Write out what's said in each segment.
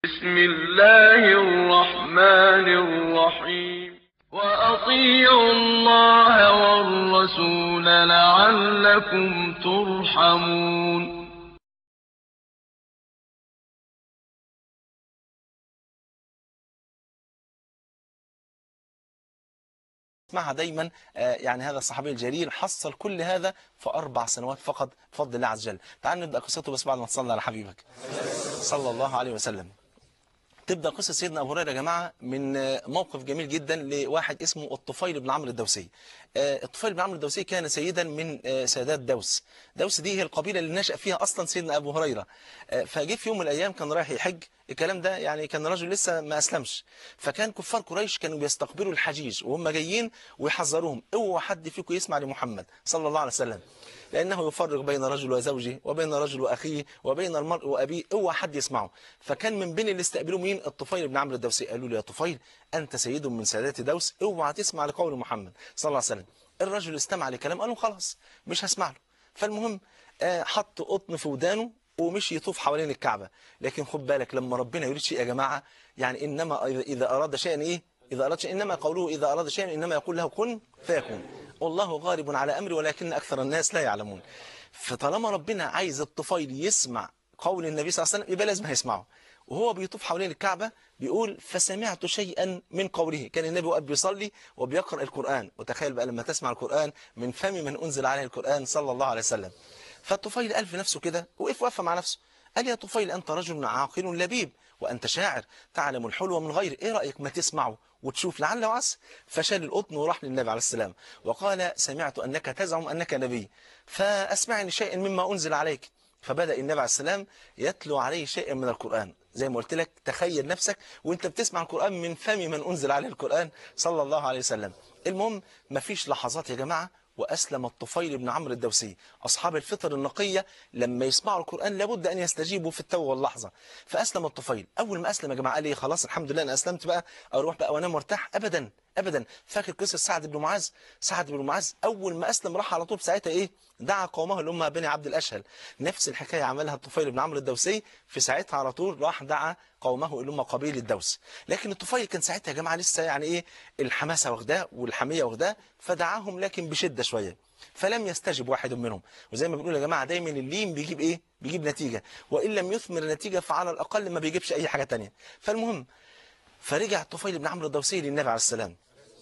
بسم الله الرحمن الرحيم وأطيعوا الله والرسول لعلكم ترحمون اسمعها دايما آه، يعني هذا الصحابي الجليل حصل كل هذا في أربع سنوات فقط بفضل الله عز وجل تعال نبدأ قصته بس بعد ما تصلي على حبيبك صلى الله عليه وسلم تبدأ قصة سيدنا أبو هريرة يا جماعة من آه، موقف جميل جدا لواحد اسمه الطفيل بن عمرو الدوسي آه، الطفيل بن عمرو الدوسي كان سيدا من آه، سادات دوس دوس دي هي القبيلة اللي نشأ فيها أصلا سيدنا أبو هريرة آه، فجه في يوم من الأيام كان رايح يحج الكلام ده يعني كان رجل لسه ما أسلمش فكان كفار قريش كانوا بيستقبلوا الحجيج وهم جايين ويحذروهم اوعى حد فيكم يسمع لمحمد صلى الله عليه وسلم لأنه يفرق بين رجل وزوجه وبين رجل وأخيه وبين المرء وأبيه اوعى حد يسمعه فكان من بين اللي استقبلوه مين الطفيل بن عمرو الدوسي قالوا له يا طفيل أنت سيد من سادات دوس اوعى تسمع لقول محمد صلى الله عليه وسلم الرجل استمع لكلام قالوا خلاص مش هسمع له فالمهم آه، حط قطن في ودانه ومشي يطوف حوالين الكعبة لكن خد بالك لما ربنا يريد شيء يا جماعة يعني إنما إذا- إذا أراد شيئا إيه إذا أراد شيئا إنما قوله إذا أراد شيئا إنما يقول له كن فيكون والله غالب على أمري ولكن أكثر الناس لا يعلمون فطالما ربنا عايز الطفيل يسمع قول النبي صلى الله عليه وسلم يبقى لازم هيسمعه وهو بيطوف حوالين الكعبة بيقول فسمعت شيئا من قوله كان النبي وقت بيصلي وبيقرأ القرآن وتخيل بقى لما تسمع القرآن من فم من أنزل عليه القرآن صلى الله عليه وسلم فالطفيل قال في نفسه كده وقف وقفه مع نفسه قال يا طفيل أنت رجل عاقل لبيب وأنت شاعر تعلم الحلو من غير إيه رأيك ما تسمعه وتشوف لعل وعسى فشال القطن وراح للنبي عليه السلام وقال سمعت أنك تزعم أنك نبي فأسمعني شيئا مما أنزل عليك فبدأ النبي عليه السلام يتلو عليه شيئا من القرآن زي ما قلت لك تخيل نفسك وانت بتسمع القرآن من فم من أنزل عليه القرآن صلى الله عليه وسلم المهم مفيش لحظات يا جماعة وأسلم الطفيل بن عمرو الدوسي أصحاب الفطر النقية لما يسمعوا القرآن لابد أن يستجيبوا في التو واللحظة فأسلم الطفيل أول ما أسلم يا جماعة قال لي خلاص الحمد لله أنا أسلمت بقى أروح بقى وأنام مرتاح أبدا أبدا فاكر قصة سعد بن معاذ سعد بن معاذ أول ما أسلم راح على طول ساعتها إيه دعا قومه اللي هم بني عبد الأشهل نفس الحكاية عملها الطفيل بن عمرو الدوسي في ساعتها على طول راح دعا قومه اللي هم قبيل الدوس لكن الطفيل كان ساعتها يا جماعة لسه يعني إيه الحماسة واخداه والحمية واخداه فدعاهم لكن بشدة شوية فلم يستجب واحد منهم وزي ما بنقول يا جماعة دايما اللين بيجيب إيه بيجيب نتيجة وإن لم يثمر نتيجة فعلى الأقل ما بيجيبش أي حاجة تانية فالمهم فرجع الطفيل بن عمرو الدوسي للنبي عليه السلام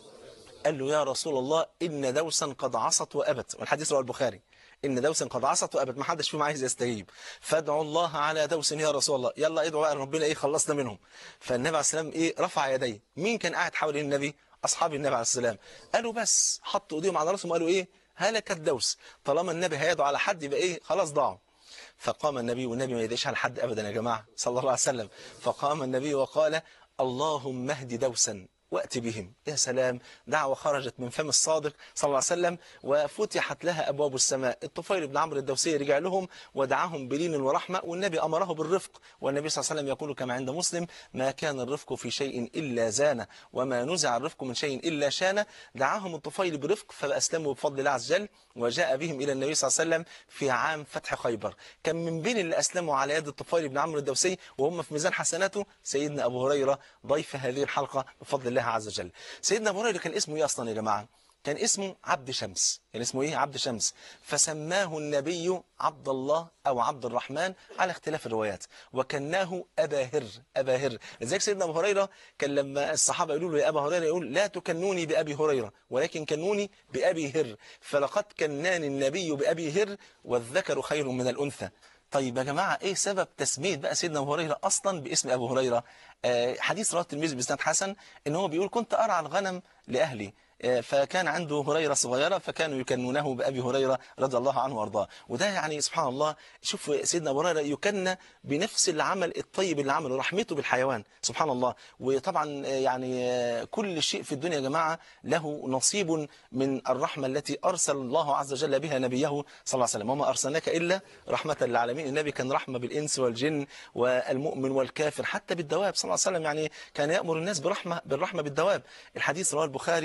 قال له يا رسول الله إن دوسا قد عصت وأبت والحديث رواه البخاري إن دوسا قد عصت وأبت ما حدش فيهم عايز يستجيب فادعوا الله على دوس يا رسول الله يلا ادعوا بقى ربنا إيه خلصنا منهم فالنبي عليه السلام إيه رفع يديه مين كان قاعد حوالين النبي أصحاب النبي عليه السلام قالوا بس حطوا ايديهم على راسهم وقالوا إيه هلكت دوس طالما النبي هيدعو على حد يبقى إيه خلاص ضاعوا فقام النبي والنبي ما يدعيش على حد أبدا يا جماعة صلى الله عليه وسلم فقام النبي وقال اللهم اهد دوسا وأت بهم يا سلام دعوة خرجت من فم الصادق صلى الله عليه وسلم وفتحت لها أبواب السماء الطفيل بن عمرو الدوسي رجع لهم ودعاهم بلين ورحمة والنبي أمره بالرفق والنبي صلى الله عليه وسلم يقول كما عند مسلم ما كان الرفق في شيء إلا زانه وما نزع الرفق من شيء إلا شانه دعاهم الطفيل برفق فأسلموا بفضل الله عز وجل وجاء بهم إلى النبي صلى الله عليه وسلم في عام فتح خيبر كان من بين اللي أسلموا على يد الطفيل بن عمرو الدوسي وهم في ميزان حسناته سيدنا أبو هريرة ضيف هذه الحلقة بفضل الله عز وجل سيدنا أبو هريرة كان اسمه إيه أصلا يا جماعة كان اسمه عبد شمس كان اسمه ايه عبد شمس فسماه النبي عبد الله او عبد الرحمن على اختلاف الروايات وكناه ابا هر ابا هر لذلك سيدنا ابو هريره كان لما الصحابه يقولوا له يا ابا هريره يقول لا تكنوني بابي هريره ولكن كنوني بابي هر فلقد كناني النبي بابي هر والذكر خير من الانثى طيب يا جماعة ايه سبب تسمية بقى سيدنا ابو هريرة اصلا باسم ابو هريرة آه حديث رواه الترمذي باسناد حسن ان هو بيقول كنت ارعى الغنم لاهلي آه فكان عنده هريرة صغيرة فكانوا يكنونه بأبي هريرة رضي الله عنه وارضاه وده يعني سبحان الله شوف سيدنا أبو هريرة يكنى بنفس العمل الطيب اللي عمله رحمته بالحيوان سبحان الله وطبعا آه يعني آه كل شيء في الدنيا يا جماعة له نصيب من الرحمة التي أرسل الله عز وجل بها نبيه صلى الله عليه وسلم وما أرسلناك إلا رحمة للعالمين النبي كان رحمة بالإنس والجن والمؤمن والكافر حتى بالدواب صلى الله عليه وسلم يعني كان يأمر الناس برحمة بالرحمة بالدواب الحديث رواه البخاري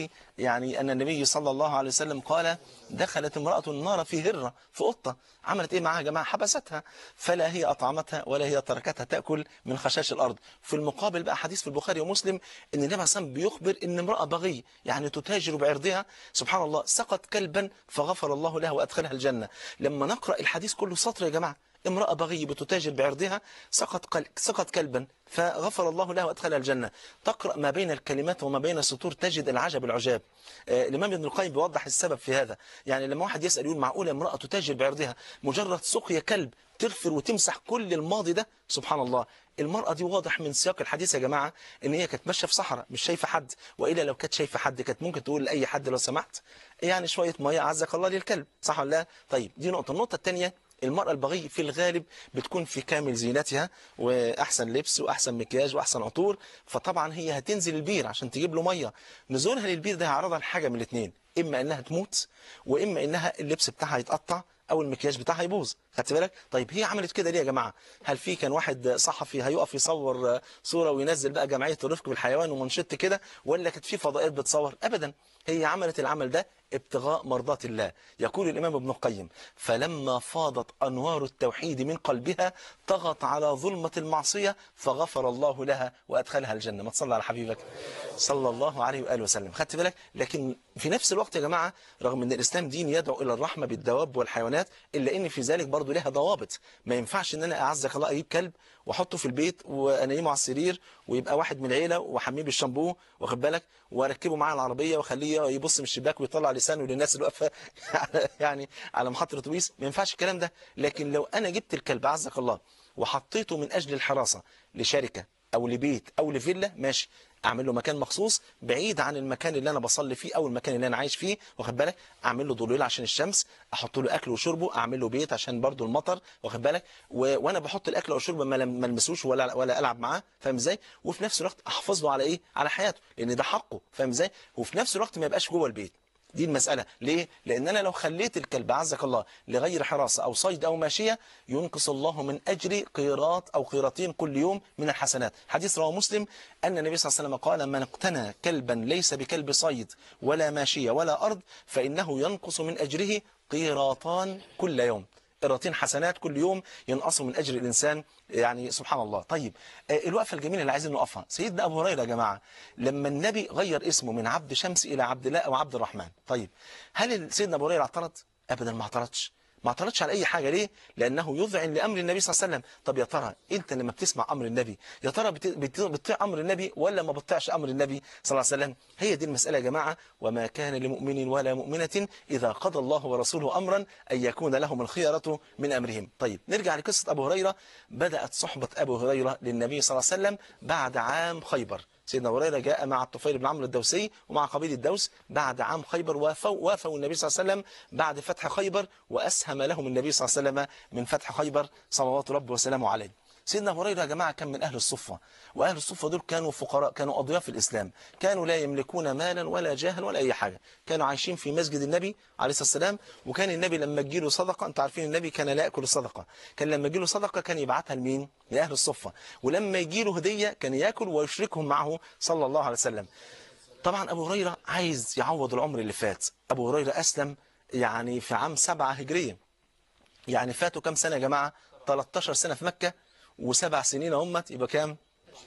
يعني أن النبي صلى الله عليه وسلم قال دخلت امرأة النار في هرة في قطة عملت إيه معاها يا جماعة حبستها فلا هي أطعمتها ولا هي تركتها تأكل من خشاش الأرض في المقابل بقى حديث في البخاري ومسلم أن النبي عليه الصلاة والسلام بيخبر أن امرأة بغي يعني تتاجر بعرضها سبحان الله سقط كلبا فغفر الله لها وأدخلها الجنة لما نقرأ الحديث كله سطر يا جماعة امرأة بغي بتتاجر بعرضها سقط قل... سقط كلبا فغفر الله لها وادخلها الجنة تقرأ ما بين الكلمات وما بين السطور تجد العجب العجاب آه الإمام ابن القيم بيوضح السبب في هذا يعني لما واحد يسأل يقول معقولة امرأة تتاجر بعرضها مجرد سقيا كلب تغفر وتمسح كل الماضي ده سبحان الله المرأة دي واضح من سياق الحديث يا جماعة ان هي كانت ماشيه في صحراء مش شايفة حد وإلا لو كانت شايفة حد كانت ممكن تقول لأي حد لو سمحت يعني شوية مية عزك الله للكلب صح ولا لا طيب دي نقطة النقطة الثانية المرأة البغي في الغالب بتكون في كامل زينتها وأحسن لبس وأحسن مكياج وأحسن عطور فطبعا هي هتنزل البير عشان تجيب له مية نزولها للبير ده هيعرضها لحاجة من الاثنين إما إنها تموت وإما إنها اللبس بتاعها يتقطع او المكياج بتاعها يبوظ خدت بالك طيب هي عملت كده ليه يا جماعه هل في كان واحد صحفي هيقف يصور صوره وينزل بقى جمعيه الرفق بالحيوان ومنشط كده ولا كانت في فضائيات بتصور ابدا هي عملت العمل ده ابتغاء مرضات الله يقول الامام ابن القيم فلما فاضت انوار التوحيد من قلبها طغت على ظلمه المعصيه فغفر الله لها وادخلها الجنه ما تصلي على حبيبك صلى الله عليه واله وسلم خدت بالك لكن في نفس الوقت يا جماعه رغم ان الاسلام دين يدعو الى الرحمه بالدواب والحيوانات الا ان في ذلك برضه لها ضوابط ما ينفعش ان انا اعزك الله اجيب كلب واحطه في البيت وانيمه على السرير ويبقى واحد من العيله واحميه بالشامبو واخد بالك واركبه معاه العربيه واخليه يبص من الشباك ويطلع لسانه للناس اللي واقفه يعني على محطه الاتوبيس ما ينفعش الكلام ده لكن لو انا جبت الكلب عزك الله وحطيته من اجل الحراسه لشركه او لبيت او لفيلا ماشي اعمل له مكان مخصوص بعيد عن المكان اللي انا بصلي فيه او المكان اللي انا عايش فيه واخد بالك اعمل له ضليل عشان الشمس احط له اكل وشربه اعمل له بيت عشان برضه المطر واخد بالك و... وانا بحط الاكل والشرب ما المسوش ولا ولا العب معاه فاهم ازاي وفي نفس الوقت احافظ له على ايه على حياته لان ده حقه فاهم ازاي وفي نفس الوقت ما يبقاش جوه البيت دي المسألة ليه؟ لأن أنا لو خليت الكلب عزك الله لغير حراسة أو صيد أو ماشية ينقص الله من أجر قيراط أو قيراطين كل يوم من الحسنات حديث رواه مسلم أن النبي صلى الله عليه وسلم قال من اقتنى كلبا ليس بكلب صيد ولا ماشية ولا أرض فإنه ينقص من أجره قيراطان كل يوم قيراطين حسنات كل يوم ينقصوا من أجر الإنسان يعني سبحان الله طيب الوقفة الجميلة اللي عايزين نقفها سيدنا أبو هريرة يا جماعة لما النبي غير اسمه من عبد شمس إلى عبد الله أو عبد الرحمن طيب هل سيدنا أبو هريرة اعترض أبدا ما اعترضش ما اعترضش على اي حاجه ليه لانه يذعن لامر النبي صلى الله عليه وسلم طب يا ترى انت لما بتسمع امر النبي يا ترى بتطيع امر النبي ولا ما بتطيعش امر النبي صلى الله عليه وسلم هي دي المساله يا جماعه وما كان لمؤمن ولا مؤمنه اذا قضى الله ورسوله امرا ان يكون لهم الخيره من امرهم طيب نرجع لقصه ابو هريره بدات صحبه ابو هريره للنبي صلى الله عليه وسلم بعد عام خيبر سيدنا هريره جاء مع الطفيل بن عمرو الدوسي ومع قبيله الدوس بعد عام خيبر وافوا وافوا النبي صلى الله عليه وسلم بعد فتح خيبر واسهم لهم النبي صلى الله عليه وسلم من فتح خيبر صلوات ربه وسلامه عليه سيدنا هريره يا جماعه كان من اهل الصفه واهل الصفه دول كانوا فقراء كانوا اضياف الاسلام كانوا لا يملكون مالا ولا جاها ولا اي حاجه كانوا عايشين في مسجد النبي عليه الصلاه والسلام وكان النبي لما تجيله صدقه انتوا عارفين النبي كان لا ياكل الصدقه كان لما تجيله صدقه كان يبعتها لمين لاهل الصفه ولما يجيله هديه كان ياكل ويشركهم معه صلى الله عليه وسلم طبعا ابو هريره عايز يعوض العمر اللي فات ابو هريره اسلم يعني في عام سبعة هجريه يعني فاتوا كام سنه يا جماعه 13 سنه في مكه وسبع سنين همت يبقى كام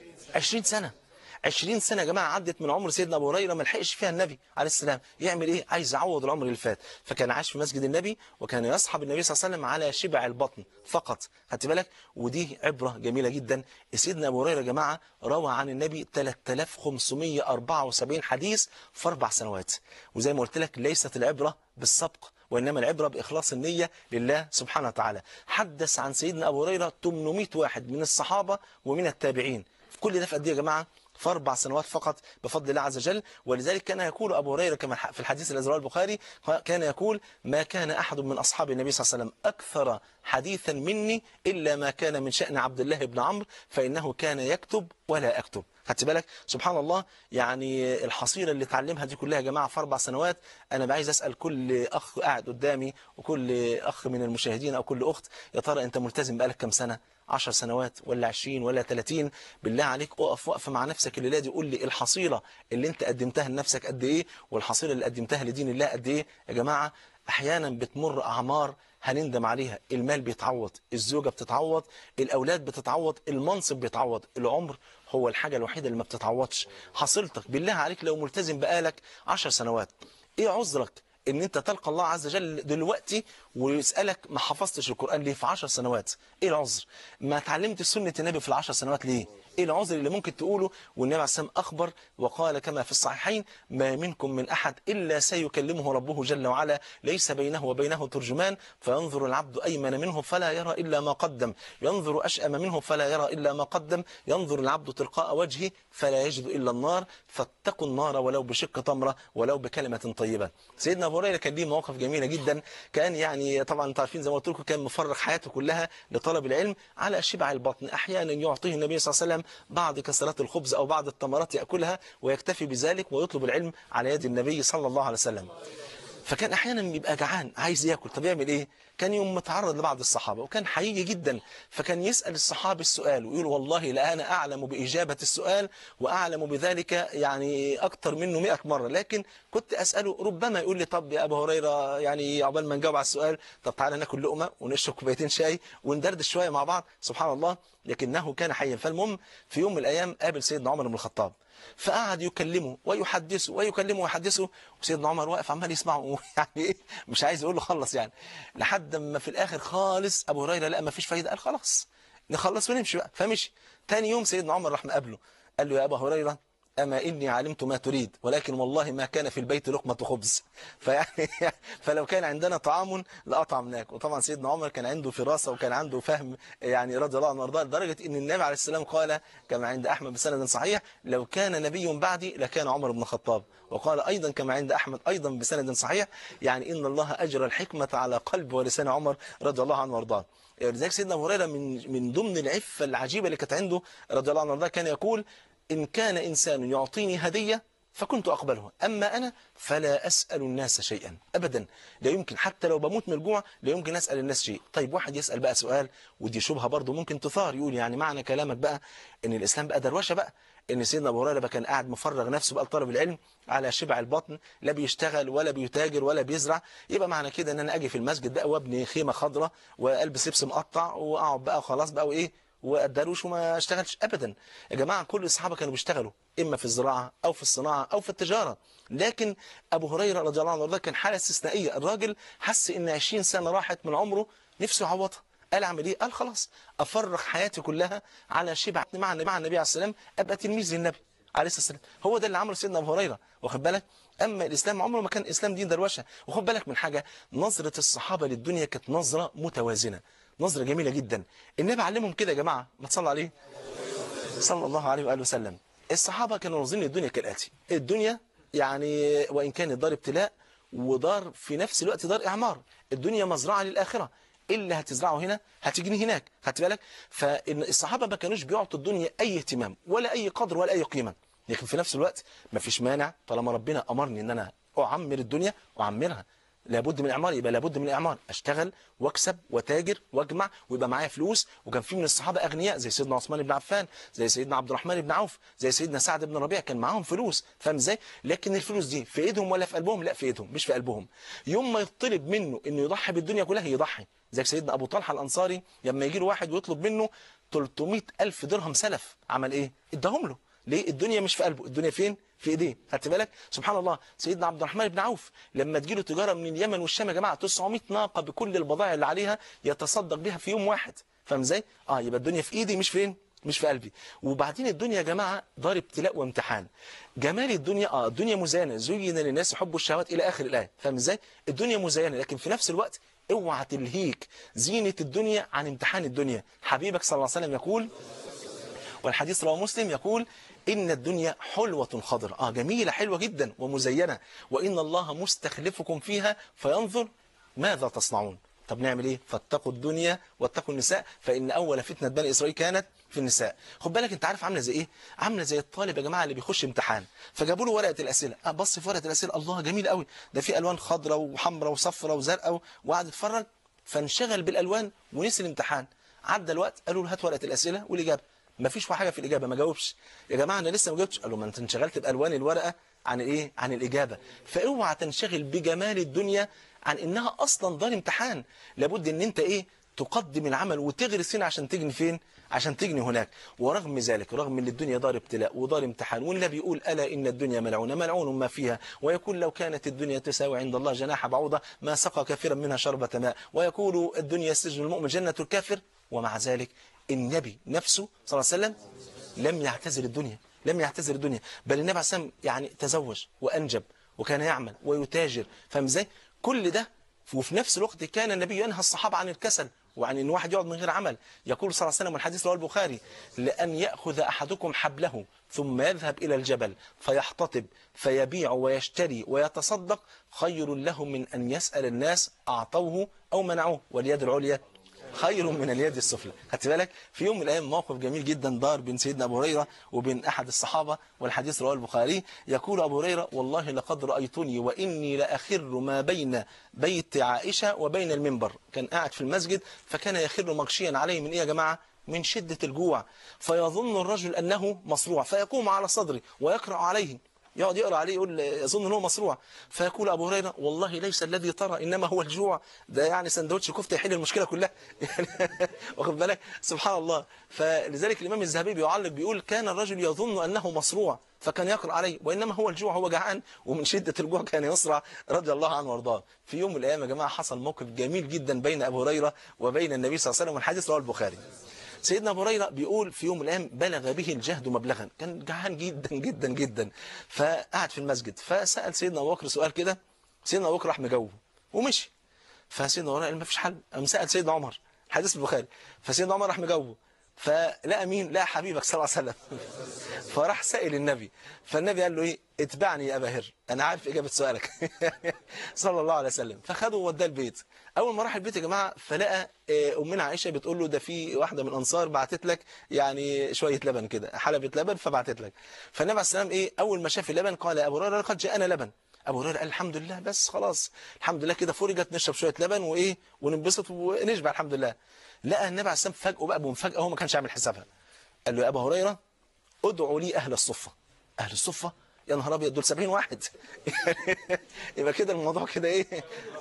20 سنة 20 سنة يا جماعة عدت من عمر سيدنا أبو هريرة ما لحقش فيها النبي عليه السلام يعمل إيه عايز يعوض العمر اللي فات فكان عاش في مسجد النبي وكان يصحب النبي صلى الله عليه وسلم على شبع البطن فقط خدت بالك ودي عبرة جميلة جدا سيدنا أبو هريرة يا جماعة روى عن النبي 3574 حديث في أربع سنوات وزي ما قلت لك ليست العبرة بالسبق وإنما العبرة بإخلاص النية لله سبحانه وتعالى حدث عن سيدنا أبو هريرة 800 واحد من الصحابة ومن التابعين في كل ده في قد ايه يا جماعة في أربع سنوات فقط بفضل الله عز وجل ولذلك كان يقول أبو هريرة كما في الحديث الذي رواه البخاري كان يقول ما كان أحد من أصحاب النبي صلى الله عليه وسلم أكثر حديثا مني إلا ما كان من شأن عبد الله بن عمرو فإنه كان يكتب ولا أكتب خدت بالك سبحان الله يعني الحصيله اللي اتعلمها دي كلها يا جماعه في اربع سنوات انا عايز اسال كل اخ قاعد قدامي وكل اخ من المشاهدين او كل اخت يا ترى انت ملتزم بقالك كام سنه 10 سنوات ولا 20 ولا 30 بالله عليك اقف وقفه مع نفسك الليله دي قول لي الحصيله اللي انت قدمتها لنفسك قد ايه والحصيله اللي قدمتها لدين الله قد ايه يا جماعه احيانا بتمر اعمار هنندم عليها المال بيتعوض الزوجة بتتعوض الأولاد بتتعوض المنصب بيتعوض العمر هو الحاجة الوحيدة اللي ما بتتعوضش حصيلتك بالله عليك لو ملتزم بقالك عشر سنوات ايه عذرك ان انت تلقى الله عز وجل دلوقتي ويسألك ما حفظتش القرآن ليه في عشر سنوات ايه العذر ما تعلمت سنة النبي في العشر سنوات ليه ايه العذر اللي ممكن تقوله والنبي عليه السلام اخبر وقال كما في الصحيحين ما منكم من احد الا سيكلمه ربه جل وعلا ليس بينه وبينه ترجمان فينظر العبد ايمن منه فلا يرى الا ما قدم ينظر اشأم منه فلا يرى الا ما قدم ينظر العبد تلقاء وجهه فلا يجد الا النار فاتقوا النار ولو بشق تمره ولو بكلمه طيبه سيدنا ابو هريره كان ليه مواقف جميله جدا كان يعني طبعا انتوا عارفين زي ما قلت لكم كان مفرغ حياته كلها لطلب العلم على شبع البطن احيانا يعطيه النبي صلى الله عليه وسلم بعض كسرات الخبز أو بعض التمرات يأكلها ويكتفي بذلك ويطلب العلم على يد النبي صلى الله عليه وسلم فكان احيانا يبقى جعان عايز ياكل طب يعمل ايه كان يوم متعرض لبعض الصحابه وكان حقيقي جدا فكان يسال الصحابي السؤال ويقول والله لا انا اعلم باجابه السؤال واعلم بذلك يعني اكثر منه 100 مره لكن كنت اساله ربما يقول لي طب يا ابو هريره يعني عقبال ما نجاوب على السؤال طب تعالى ناكل لقمه ونشرب كوبايتين شاي وندردش شويه مع بعض سبحان الله لكنه كان حيا فالمهم في يوم من الايام قابل سيدنا عمر بن الخطاب فقعد يكلمه ويحدثه ويكلمه ويحدثه وسيدنا عمر واقف عمال يسمعه يعني ايه مش عايز يقول له خلص يعني لحد ما في الاخر خالص ابو هريره لقى ما فيش فايده قال خلاص نخلص ونمشي بقى فمشي تاني يوم سيدنا عمر راح مقابله قال له يا ابا هريره أما إني علمت ما تريد ولكن والله ما كان في البيت لقمة خبز فيعني فلو كان عندنا طعام لأطعمناك وطبعا سيدنا عمر كان عنده فراسة وكان عنده فهم يعني رضي الله عنه وارضاه لدرجة إن النبي عليه السلام قال كما عند أحمد بسند صحيح لو كان نبي بعدي لكان عمر بن الخطاب وقال أيضا كما عند أحمد أيضا بسند صحيح يعني إن الله أجرى الحكمة على قلب ولسان عمر رضي الله عنه وارضاه لذلك سيدنا أبو هريرة من من ضمن العفة العجيبة اللي كانت عنده رضي الله عنه وارضاه كان يقول إن كان إنسان يعطيني هدية فكنت أقبله أما أنا فلا أسأل الناس شيئا أبدا لا يمكن حتى لو بموت من الجوع لا يمكن أسأل الناس شيء طيب واحد يسأل بقى سؤال ودي شبهة برضه ممكن تثار يقول يعني معنى كلامك بقى إن الإسلام بقى دروشة بقى إن سيدنا أبو هريرة بقى كان قاعد مفرغ نفسه بقى لطلب العلم على شبع البطن لا بيشتغل ولا بيتاجر ولا بيزرع يبقى معنى كده إن أنا أجي في المسجد بقى وابني خيمة خضراء وألبس لبس مقطع وأقعد بقى خلاص بقى وإيه وقدروش وما اشتغلش ابدا يا جماعه كل الصحابه كانوا بيشتغلوا اما في الزراعه او في الصناعه او في التجاره لكن ابو هريره رضي الله عنه وارضاه كان حاله استثنائيه الراجل حس ان 20 سنه راحت من عمره نفسه يعوضها قال اعمل ايه قال خلاص افرغ حياتي كلها على شبع مع النبي مع النبي عليه السلام ابقى تلميذ للنبي عليه الصلاه والسلام هو ده اللي عمله سيدنا ابو هريره واخد بالك اما الاسلام عمره ما كان اسلام دين دروشه وخد بالك من حاجه نظره الصحابه للدنيا كانت نظره متوازنه نظرة جميلة جدا النبي علمهم كده يا جماعة ما تصلى عليه صلى الله عليه وآله وسلم الصحابة كانوا ناظرين الدنيا كالآتي الدنيا يعني وإن كانت دار ابتلاء ودار في نفس الوقت دار إعمار الدنيا مزرعة للآخرة اللي هتزرعه هنا هتجني هناك خدت بالك فالصحابة ما كانوش بيعطوا الدنيا أي اهتمام ولا أي قدر ولا أي قيمة لكن في نفس الوقت ما فيش مانع طالما ربنا أمرني أن أنا أعمر الدنيا أعمرها لابد من اعمار يبقى لابد من الاعمار اشتغل واكسب وتاجر واجمع ويبقى معايا فلوس وكان في من الصحابه اغنياء زي سيدنا عثمان بن عفان زي سيدنا عبد الرحمن بن عوف زي سيدنا سعد بن ربيع كان معاهم فلوس فاهم ازاي لكن الفلوس دي في ايدهم ولا في قلبهم لا في ايدهم مش في قلبهم يوم ما يطلب منه انه يضحي بالدنيا كلها يضحي زي سيدنا ابو طلحه الانصاري لما يجي له واحد ويطلب منه 300 الف درهم سلف عمل ايه اداهم له ليه الدنيا مش في قلبه الدنيا فين في ايديه خدت بالك سبحان الله سيدنا عبد الرحمن بن عوف لما تجيله تجاره من اليمن والشام يا جماعه 900 ناقه بكل البضائع اللي عليها يتصدق بها في يوم واحد فاهم ازاي اه يبقى الدنيا في ايدي مش فين مش في قلبي وبعدين الدنيا يا جماعه دار ابتلاء وامتحان جمال الدنيا اه الدنيا مزينه زين للناس حب الشهوات الى اخر الايه فاهم ازاي الدنيا مزينه لكن في نفس الوقت اوعى تلهيك زينه الدنيا عن امتحان الدنيا حبيبك صلى الله عليه وسلم يقول والحديث رواه مسلم يقول إن الدنيا حلوة خضراء آه جميلة حلوة جدا ومزينة وإن الله مستخلفكم فيها فينظر ماذا تصنعون طب نعمل ايه فاتقوا الدنيا واتقوا النساء فإن أول فتنة بني إسرائيل كانت في النساء خد بالك انت عارف عامله زي ايه عامله زي الطالب يا جماعه اللي بيخش امتحان فجابوا له ورقه الاسئله اه بص في ورقه الاسئله الله جميل قوي ده في الوان خضراء وحمراء وصفراء وزرقاء وقعد يتفرج فانشغل بالالوان ونسي الامتحان عدى الوقت قالوا له هات ورقه الاسئله والاجابه ما فيش حاجه في الاجابه ما جاوبش يا جماعه انا لسه ما جاوبتش قالوا ما انت انشغلت بالوان الورقه عن الايه عن الاجابه فاوعى تنشغل بجمال الدنيا عن انها اصلا دار امتحان لابد ان انت ايه تقدم العمل وتغرس هنا عشان تجني فين عشان تجني هناك ورغم ذلك رغم ان الدنيا دار ابتلاء ودار امتحان والنبي يقول الا ان الدنيا ملعونه ملعون ما فيها ويقول لو كانت الدنيا تساوي عند الله جناح بعوضه ما سقى كافرا منها شربة ماء ويقول الدنيا سجن المؤمن جنة الكافر ومع ذلك النبي نفسه صلى الله عليه وسلم لم يعتزل الدنيا لم يعتزل الدنيا بل النبي عليه الصلاه والسلام يعني تزوج وانجب وكان يعمل ويتاجر فاهم ازاي كل ده وفي نفس الوقت كان النبي ينهى الصحابه عن الكسل وعن ان واحد يقعد من غير عمل يقول صلى الله عليه وسلم والحديث رواه البخاري لان ياخذ احدكم حبله ثم يذهب الى الجبل فيحتطب فيبيع ويشتري ويتصدق خير له من ان يسال الناس اعطوه او منعوه واليد العليا خير من اليد السفلى خدت بالك في يوم من الايام موقف جميل جدا دار بين سيدنا ابو هريره وبين احد الصحابه والحديث رواه البخاري يقول ابو هريره والله لقد رايتني واني لاخر ما بين بيت عائشه وبين المنبر كان قاعد في المسجد فكان يخر مغشيا عليه من ايه يا جماعه من شدة الجوع فيظن الرجل أنه مصروع فيقوم على صدره ويقرأ عليه يقعد يقرأ عليه يقول يظن أنه مصروع فيقول أبو هريرة والله ليس الذي ترى إنما هو الجوع ده يعني سندوتش كفتة يحل المشكلة كلها يعني واخد بالك سبحان الله فلذلك الإمام الذهبي بيعلق بيقول كان الرجل يظن أنه مصروع فكان يقرأ عليه وإنما هو الجوع هو جعان ومن شدة الجوع كان يصرع رضي الله عنه وارضاه في يوم من الأيام يا جماعة حصل موقف جميل جدا بين أبو هريرة وبين النبي صلى الله عليه وسلم والحديث رواه البخاري سيدنا ابو هريره بيقول في يوم من الايام بلغ به الجهد مبلغا كان جعان جدا جدا جدا فقعد في المسجد فسال سيدنا ابو بكر سؤال كده سيدنا ابو بكر راح مجاوبه ومشي فسيدنا ابو هريره قال ما فيش حل قام سال سيدنا عمر حديث البخاري فسيدنا عمر راح مجاوبه فلقى مين لقى حبيبك صلى الله عليه وسلم فراح سائل النبي فالنبي قال له ايه اتبعني يا ابا هر انا عارف اجابه سؤالك صلى الله عليه وسلم فخده ووداه البيت اول ما راح البيت يا جماعه فلقى امنا عائشه بتقول له ده في واحده من الانصار بعتت لك يعني شويه لبن كده حلبة لبن فبعتت لك فالنبي عليه السلام ايه اول ما شاف اللبن قال يا ابو هريره قد جاءنا لبن ابو هريره قال الحمد لله بس خلاص الحمد لله كده فرجت نشرب شويه لبن وايه وننبسط ونشبع الحمد لله لقى النبي عليه السلام فاجئه بقى بمفاجاه هو ما كانش عامل حسابها قال له يا ابا هريره ادعوا لي اهل الصفه اهل الصفه يا نهار ابيض دول 70 واحد يبقى كده الموضوع كده ايه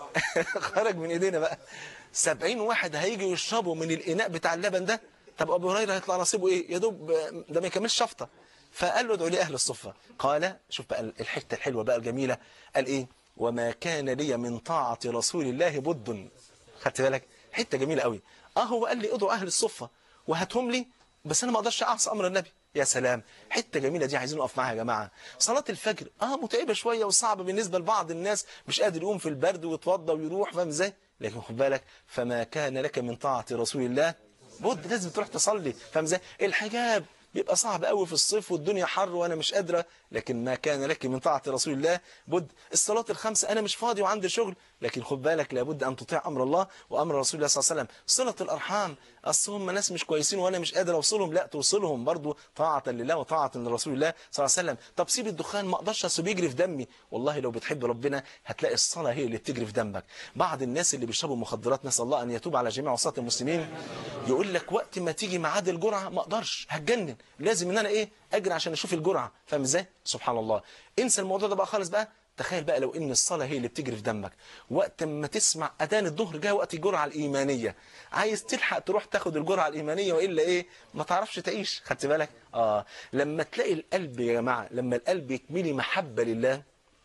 خرج من ايدينا بقى 70 واحد هيجوا يشربوا من الاناء بتاع اللبن ده طب ابو هريره هيطلع نصيبه ايه يا دوب ده ما يكملش شفطه فقال له ادعوا لي اهل الصفه قال شوف بقى الحته الحلوه بقى الجميله قال ايه وما كان لي من طاعه رسول الله بد خدت بالك حته جميله قوي اه هو قال لي ادعوا اهل الصفه وهاتهم لي بس انا ما اقدرش اعصي امر النبي يا سلام حته جميله دي عايزين نقف معاها يا جماعه صلاه الفجر اه متعبه شويه وصعبه بالنسبه لبعض الناس مش قادر يقوم في البرد ويتوضى ويروح فاهم ازاي لكن خد بالك فما كان لك من طاعه رسول الله بد لازم تروح تصلي فاهم ازاي الحجاب بيبقى صعب قوي في الصيف والدنيا حر وانا مش قادره لكن ما كان لك من طاعه رسول الله بد الصلاه الخمسه انا مش فاضي وعندي شغل لكن خد بالك لابد ان تطيع امر الله وامر رسول الله صلى الله عليه وسلم صله الارحام اصل هم ناس مش كويسين وانا مش قادر اوصلهم لا توصلهم برضو طاعه لله وطاعه لرسول الله صلى الله عليه وسلم طب سيب الدخان ما اقدرش اصل بيجري في دمي والله لو بتحب ربنا هتلاقي الصلاه هي اللي بتجري في دمك بعض الناس اللي بيشربوا مخدرات نسال الله ان يتوب على جميع عصاة المسلمين يقول لك وقت ما تيجي ميعاد الجرعه ما اقدرش هتجنن لازم ان انا ايه اجري عشان اشوف الجرعه فاهم ازاي سبحان الله انسى الموضوع ده بقى خالص بقى تخيل بقى لو ان الصلاه هي اللي بتجري في دمك وقت ما تسمع اذان الظهر جاي وقت الجرعه الايمانيه عايز تلحق تروح تاخد الجرعه الايمانيه والا ايه ما تعرفش تعيش خدت بالك اه لما تلاقي القلب يا جماعه لما القلب يتملي محبه لله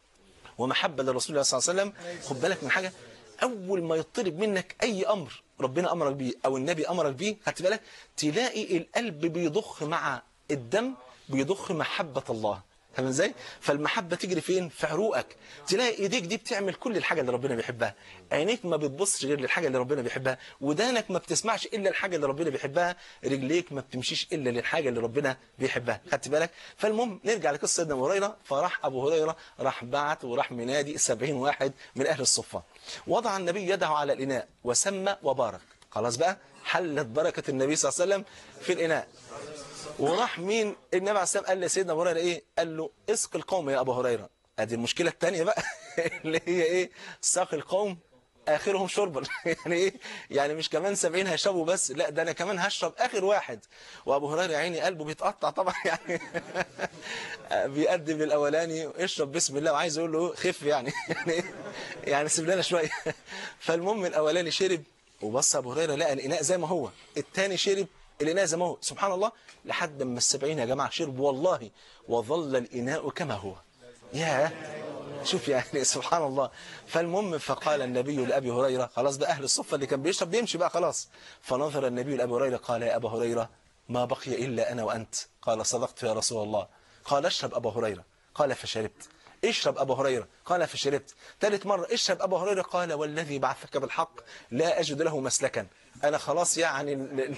ومحبه لرسول الله صلى الله عليه وسلم خد بالك من حاجه اول ما يطلب منك اي امر ربنا امرك بيه او النبي امرك بيه خدت بالك تلاقي القلب بيضخ مع الدم بيضخ محبه الله فاهم ازاي فالمحبه تجري فين في عروقك تلاقي ايديك دي بتعمل كل الحاجه اللي ربنا بيحبها عينيك ما بتبصش غير للحاجه اللي ربنا بيحبها ودانك ما بتسمعش الا الحاجه اللي ربنا بيحبها رجليك ما بتمشيش الا للحاجه اللي ربنا بيحبها خدت بالك فالمهم نرجع لقصه سيدنا ابو هريره فراح ابو هريره راح بعت وراح منادي 70 واحد من اهل الصفه وضع النبي يده على الاناء وسمى وبارك خلاص بقى حلت بركه النبي صلى الله عليه وسلم في الاناء وراح مين النبي عليه السلام قال لسيدنا ابو هريره ايه قال له اسق القوم يا ابو هريره ادي المشكله الثانيه بقى اللي هي ايه ساق القوم اخرهم شربا يعني ايه يعني مش كمان 70 هيشربوا بس لا ده انا كمان هشرب اخر واحد وابو هريره يا عيني قلبه بيتقطع طبعا يعني بيقدم للاولاني اشرب بسم الله وعايز يقول له خف يعني يعني يعني سيب لنا شويه فالمهم الاولاني شرب وبص ابو هريره لقى الاناء زي ما هو الثاني شرب الاناء زي ما هو سبحان الله لحد ما السبعين يا جماعه شرب والله وظل الاناء كما هو ياه شوف يعني سبحان الله فالمهم فقال النبي لأبي هريرة خلاص بقى أهل الصفة اللي كان بيشرب بيمشي بقى خلاص فنظر النبي لأبي هريرة قال يا أبا هريرة ما بقي إلا أنا وأنت قال صدقت يا رسول الله قال اشرب أبا هريرة قال فشربت اشرب أبا هريرة قال فشربت ثالث مرة اشرب أبا هريرة قال والذي بعثك بالحق لا أجد له مسلكا أنا خلاص يعني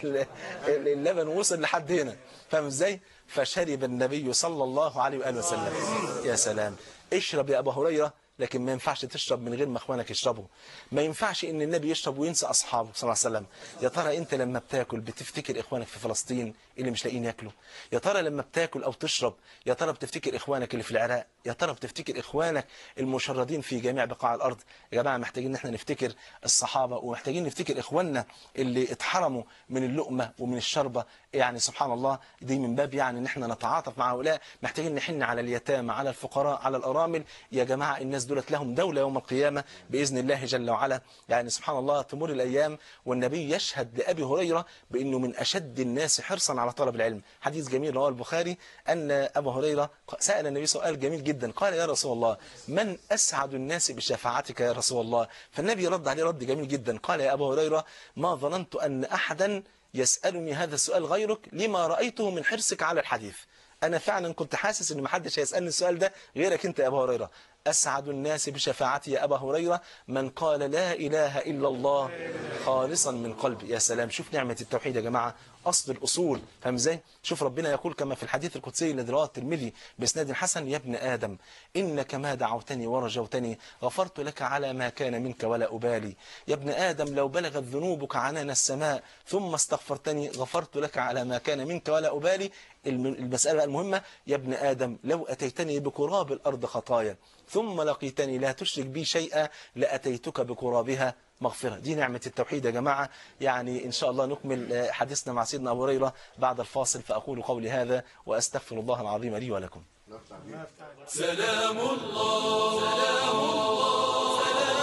اللبن وصل لحد هنا فاهم ازاي فشرب النبي صلى الله عليه وآله وسلم يا سلام اشرب يا أبا هريرة لكن ما ينفعش تشرب من غير ما اخوانك يشربوا ما ينفعش ان النبي يشرب وينسى اصحابه صلى الله عليه وسلم يا ترى انت لما بتاكل بتفتكر اخوانك في فلسطين اللي مش لاقيين ياكلوا يا ترى لما بتاكل او تشرب يا ترى بتفتكر اخوانك اللي في العراق يا ترى بتفتكر اخوانك المشردين في جميع بقاع الارض يا جماعه محتاجين ان احنا نفتكر الصحابه ومحتاجين نفتكر اخواننا اللي اتحرموا من اللقمه ومن الشربه يعني سبحان الله دي من باب يعني ان احنا نتعاطف مع هؤلاء محتاجين نحن على اليتامى على الفقراء على الارامل يا جماعه الناس دولت لهم دوله يوم القيامه باذن الله جل وعلا يعني سبحان الله تمر الايام والنبي يشهد لابي هريره بانه من اشد الناس حرصا على طلب العلم حديث جميل رواه البخاري ان ابا هريره سال النبي سؤال جميل جدا قال يا رسول الله من اسعد الناس بشفاعتك يا رسول الله فالنبي رد عليه رد جميل جدا قال يا ابا هريره ما ظننت ان احدا يسالني هذا السؤال غيرك لما رايته من حرصك على الحديث انا فعلا كنت حاسس ان محدش هيسالني السؤال ده غيرك انت يا ابا هريره أسعد الناس بشفاعتي يا أبا هريرة من قال لا إله إلا الله خالصا من قلبي يا سلام شوف نعمة التوحيد يا جماعة أصل الأصول فاهم ازاي شوف ربنا يقول كما في الحديث القدسي الذي رواه الترمذي بإسناد حسن يا ابن آدم إنك ما دعوتني ورجوتني غفرت لك على ما كان منك ولا أبالي يا ابن آدم لو بلغت ذنوبك عنان السماء ثم استغفرتني غفرت لك على ما كان منك ولا أبالي المسألة المهمة يا ابن آدم لو أتيتني بقراب الأرض خطايا ثم لقيتني لا تشرك بي شيئا لأتيتك بقرابها مغفرة دي نعمة التوحيد يا جماعة يعني إن شاء الله نكمل حديثنا مع سيدنا أبو هريرة بعد الفاصل فأقول قولي هذا وأستغفر الله العظيم لي ولكم سلام الله سلام الله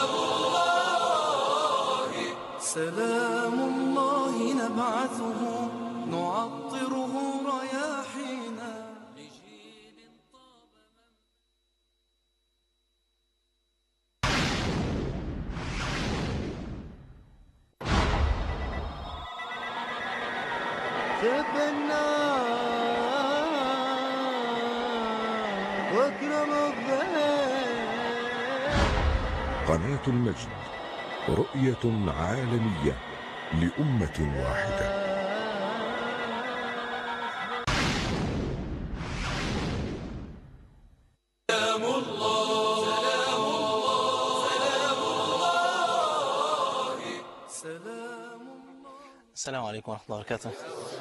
سلام الله سلام الله نبعثه نعطره رياحينا تبنى واكرم الضيف قناة المجد رؤية عالمية لأمة واحدة سلام الله سلام الله سلام الله السلام عليكم ورحمة الله وبركاته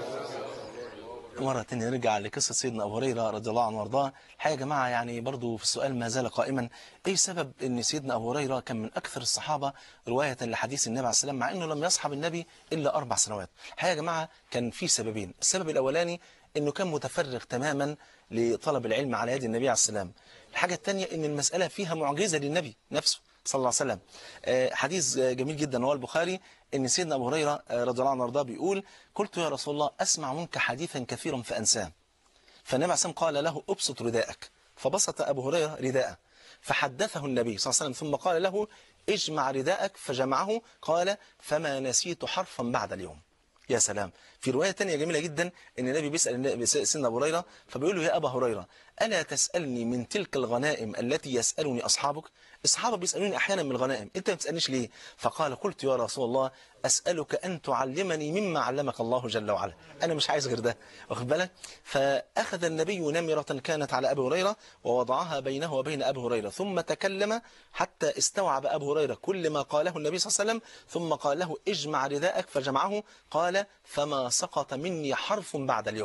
مرة تانية نرجع لقصة سيدنا أبو هريرة رضي الله عنه وارضاه الحقيقة يا جماعة يعني برضو في السؤال ما زال قائما أي سبب أن سيدنا أبو هريرة كان من أكثر الصحابة رواية لحديث النبي عليه السلام مع أنه لم يصحب النبي إلا أربع سنوات الحقيقة يا جماعة كان في سببين السبب الأولاني أنه كان متفرغ تماما لطلب العلم على يد النبي عليه السلام الحاجة الثانية أن المسألة فيها معجزة للنبي نفسه صلى الله عليه وسلم آه، حديث آه، جميل جدا رواه البخاري ان سيدنا ابو هريره آه، رضي الله عنه وارضاه بيقول قلت يا رسول الله اسمع منك حديثا كثيرا فانساه فالنبي عليه السلام قال له ابسط رداءك فبسط ابو هريره رداءه فحدثه النبي صلى الله عليه وسلم ثم قال له اجمع رداءك فجمعه قال فما نسيت حرفا بعد اليوم يا سلام في رواية تانية جميلة جدا ان النبي بيسأل النبي- سيدنا أبو هريرة فبيقول له يا أبا هريرة ألا تسألني من تلك الغنائم التي يسألني أصحابك الصحابة بيسألوني أحيانا من الغنائم أنت ما بتسألنيش ليه فقال قلت يا رسول الله أسألك أن تعلمني مما علمك الله جل وعلا أنا مش عايز غير ده واخد بالك فأخذ النبي نمرة كانت على أبي هريرة ووضعها بينه وبين أبي هريرة ثم تكلم حتى استوعب أبو هريرة كل ما قاله النبي صلى الله عليه وسلم ثم قال له اجمع رداءك فجمعه قال فما سقط مني حرف بعد اليوم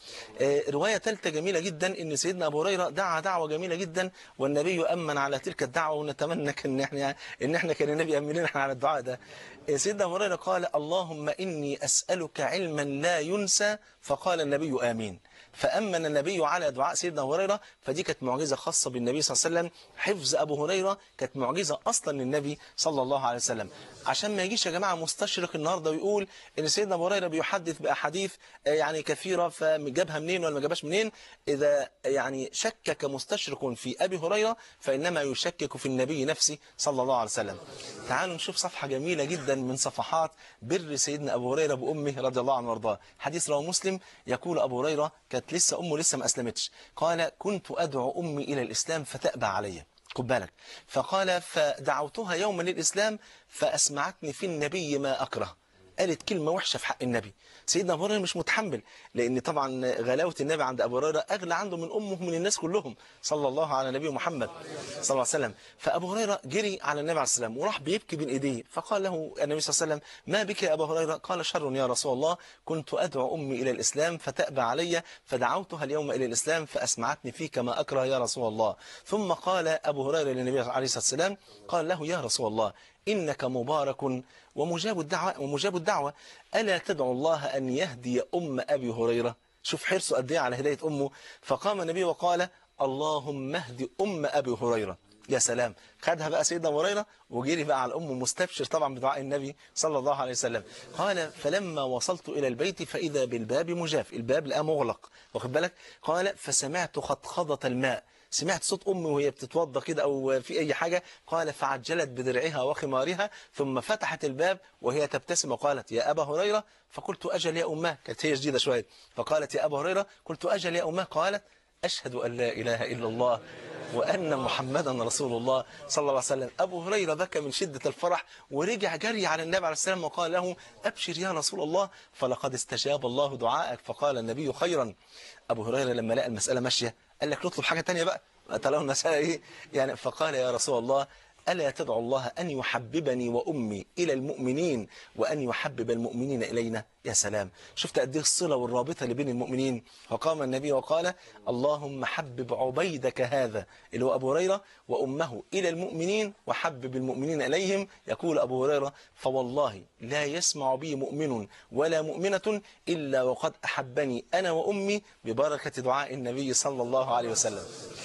آه، رواية ثالثة جميلة جدا ان سيدنا ابو هريرة دعا دعوة جميلة جدا والنبي امن على تلك الدعوة ونتمنى ان احنا ان احنا كان النبي امن لنا على الدعاء ده آه، سيدنا ابو هريرة قال اللهم اني اسألك علما لا ينسى فقال النبي امين فأمن النبي على دعاء سيدنا أبو هريرة فدي كانت معجزة خاصة بالنبي صلى الله عليه وسلم حفظ أبو هريرة كانت معجزة أصلا للنبي صلى الله عليه وسلم عشان ما يجيش يا جماعة مستشرق النهاردة ويقول إن سيدنا أبو هريرة بيحدث بأحاديث آه، يعني كثيرة فجابها منين ولا ما جابهاش منين إذا يعني شكك مستشرق في أبي هريرة فإنما يشكك في النبي نفسه صلى الله عليه وسلم تعالوا نشوف صفحة جميلة جدا من صفحات بر سيدنا أبو هريرة بأمه رضي الله عنه وارضاه حديث رواه مسلم يقول أبو هريرة كانت لسه أمه لسه ما أسلمتش قال كنت أدعو أمي إلى الإسلام فتأبى علي خد بالك فقال فدعوتها يوما للإسلام فأسمعتني في النبي ما أكره قالت كلمة وحشة في حق النبي سيدنا أبو هريرة مش متحمل لأن طبعا غلاوة النبي عند أبو هريرة أغلى عنده من أمه من الناس كلهم صلى الله على نبي محمد صلى الله عليه وسلم فأبو هريرة جري على النبي عليه السلام وراح بيبكي بين إيديه فقال له النبي صلى الله عليه وسلم ما بك يا أبا هريرة قال شر يا رسول الله كنت أدعو أمي إلى الإسلام فتأبى علي فدعوتها اليوم إلى الإسلام فأسمعتني فيك ما أكره يا رسول الله ثم قال أبو هريرة للنبي عليه الصلاة والسلام قال له يا رسول الله إنك مبارك ومجاب الدعوة, ومجاب الدعوة ألا تدعو الله أن يهدي أم أبي هريرة شوف حرصه قد ايه على هداية أمه فقام النبي وقال اللهم اهدي أم أبي هريرة يا سلام خدها بقى سيدنا أبو هريرة وجري بقى على أمه مستبشر طبعا بدعاء النبي صلى الله عليه وسلم قال فلما وصلت إلى البيت فإذا بالباب مجاف الباب لقى مغلق واخد بالك قال فسمعت خطخضة الماء سمعت صوت أمي وهي بتتوضى كده أو في أي حاجة قال فعجلت بدرعها وخمارها ثم فتحت الباب وهي تبتسم وقالت يا أبا هريرة فقلت أجل يا أماه كانت هي جديدة شوية فقالت يا أبا هريرة قلت أجل يا أماه قالت أشهد أن لا إله إلا الله وأن محمدا رسول الله صلى الله عليه وسلم أبو هريرة بكى من شدة الفرح ورجع جري على النبي عليه السلام وقال له أبشر يا رسول الله فلقد استجاب الله دعائك فقال النبي خيرا أبو هريرة لما لقى المسألة ماشية قال لك نطلب حاجة تانية بقى تلاقوا المسألة إيه يعني فقال يا رسول الله ألا تدعو الله أن يحببني وأمي إلى المؤمنين وأن يحبب المؤمنين إلينا يا سلام شفت قد ايه الصلة والرابطة اللي بين المؤمنين فقام النبي وقال اللهم حبب عبيدك هذا اللي هو أبو هريرة وأمه إلى المؤمنين وحبب المؤمنين إليهم يقول أبو هريرة فوالله لا يسمع بي مؤمن ولا مؤمنة إلا وقد أحبني أنا وأمي ببركة دعاء النبي صلى الله عليه وسلم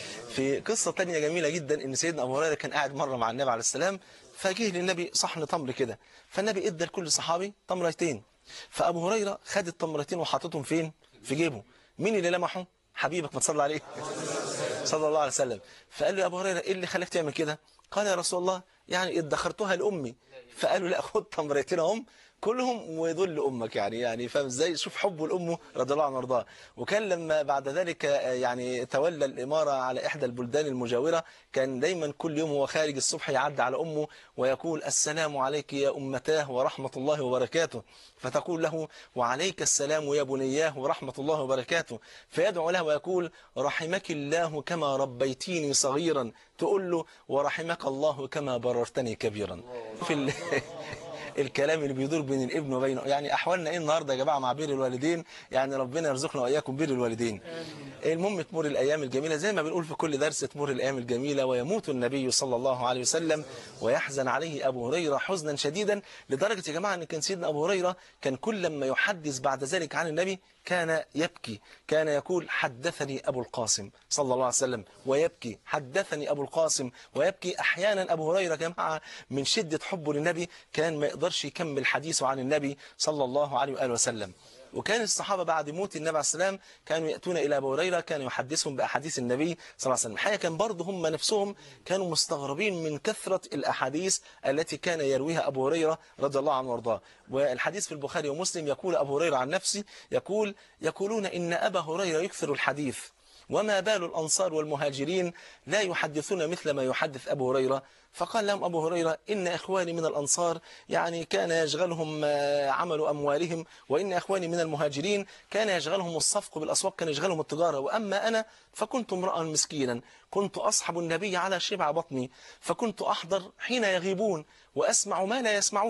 في قصة تانية جميلة جدا ان سيدنا ابو هريرة كان قاعد مرة مع النبي عليه السلام فجه للنبي صحن تمر كده فالنبي ادى لكل صحابي تمرتين فابو هريرة خد التمرتين وحطتهم فين في جيبه مين اللي لمحه حبيبك ما تصلي عليه صلى الله عليه وسلم فقال له يا ابو هريرة ايه اللي خلاك تعمل كده قال يا رسول الله يعني ادخرتها لامي فقالوا لا خد تمرتين اهم كلهم ودول لامك يعني يعني فاهم ازاي شوف حبه لامه رضي الله عنه وارضاه وكان لما بعد ذلك آه، يعني تولى الاماره على احدى البلدان المجاوره كان دايما كل يوم هو خارج الصبح يعدي على امه ويقول السلام عليك يا امتاه ورحمه الله وبركاته فتقول له وعليك السلام يا بنياه ورحمه الله وبركاته فيدعو له ويقول رحمك الله كما ربيتيني صغيرا تقول له ورحمك الله كما بررتني كبيرا في ال... الكلام اللي بيدور بين الابن وبينه يعني احوالنا ايه النهارده يا جماعه مع بر الوالدين يعني ربنا يرزقنا واياكم بر الوالدين المهم تمر الايام الجميله زي ما بنقول في كل درس تمر الايام الجميله ويموت النبي صلى الله عليه وسلم ويحزن عليه ابو هريره حزنا شديدا لدرجه يا جماعه ان كان سيدنا ابو هريره كان كل لما يحدث بعد ذلك عن النبي كان يبكي كان يقول حدثني أبو القاسم صلى الله عليه وسلم ويبكي حدثني أبو القاسم ويبكي أحيانا أبو هريرة يا جماعة من شدة حبه للنبي كان ما يقدرش يكمل حديثه عن النبي صلى الله عليه وآله وسلم وكان الصحابة بعد موت النبي عليه السلام كانوا يأتون إلى أبو هريرة كان يحدثهم بأحاديث النبي صلى الله عليه وسلم الحقيقة كان برضه هم نفسهم كانوا مستغربين من كثرة الأحاديث التي كان يرويها أبو هريرة رضي الله عنه وارضاه والحديث في البخاري ومسلم يقول أبو هريرة عن نفسه يقول يقولون إن أبا هريرة يكثر الحديث وما بال الأنصار والمهاجرين لا يحدثون مثل ما يحدث أبو هريرة فقال لهم أبو هريرة إن إخواني من الأنصار يعني كان يشغلهم آه، عمل أموالهم وإن إخواني من المهاجرين كان يشغلهم الصفق بالأسواق كان يشغلهم التجارة وأما أنا فكنت امرأ مسكينا كنت أصحب النبي على شبع بطني فكنت أحضر حين يغيبون وأسمع ما لا يسمعون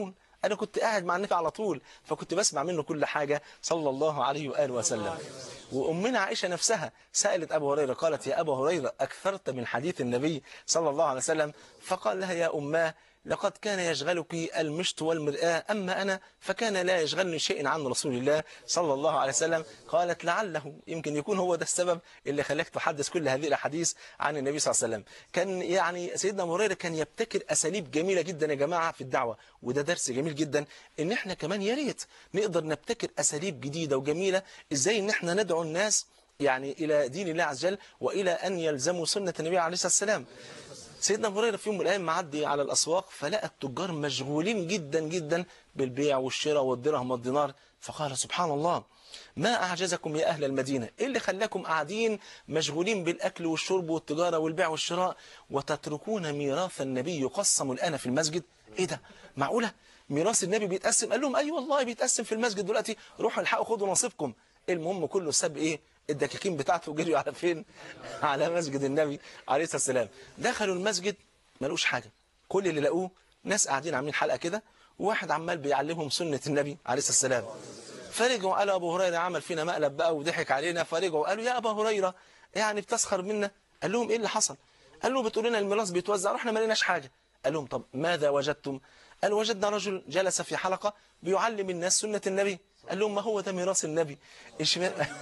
انا كنت قاعد مع النبي على طول فكنت بسمع منه كل حاجه صلى الله عليه واله وسلم وامنا عائشه نفسها سالت ابو هريره قالت يا ابا هريره اكثرت من حديث النبي صلى الله عليه وسلم فقال لها يا اماه لقد كان يشغلك المشط والمرآة أما أنا فكان لا يشغلني شيء عن رسول الله صلى الله عليه وسلم قالت لعله يمكن يكون هو ده السبب اللي خلاك تحدث كل هذه الأحاديث عن النبي صلى الله عليه وسلم كان يعني سيدنا أبو هريرة كان يبتكر أساليب جميلة جدا يا جماعة في الدعوة وده درس جميل جدا إن إحنا كمان يا ريت نقدر نبتكر أساليب جديدة وجميلة إزاي إن إحنا ندعو الناس يعني إلى دين الله عز وجل وإلى أن يلزموا سنة النبي عليه الصلاة والسلام سيدنا ابو هريره في يوم من الايام معدي على الاسواق فلقى التجار مشغولين جدا جدا بالبيع والشراء والدرهم والدينار فقال سبحان الله ما اعجزكم يا اهل المدينه ايه اللي خلاكم قاعدين مشغولين بالاكل والشرب والتجاره والبيع والشراء وتتركون ميراث النبي يقسم الان في المسجد ايه ده معقوله ميراث النبي بيتقسم قال لهم اي أيوة والله بيتقسم في المسجد دلوقتي روحوا الحقوا خدوا نصيبكم المهم كله ساب ايه الدكاكين بتاعته وجريوا على فين على مسجد النبي عليه الصلاه والسلام دخلوا المسجد ما لقوش حاجه كل اللي لقوه ناس قاعدين عاملين حلقه كده وواحد عمال بيعلمهم سنه النبي عليه الصلاه والسلام فرجعوا قالوا ابو هريره عمل فينا مقلب بقى وضحك علينا فرجعوا قالوا يا ابا هريره يعني بتسخر منا قال لهم ايه اللي حصل قال له بتقول لنا الميراث بيتوزع رحنا ما لقيناش حاجه قال لهم طب ماذا وجدتم قال وجدنا رجل جلس في حلقه بيعلم الناس سنه النبي قال لهم ما هو ده ميراث النبي إيش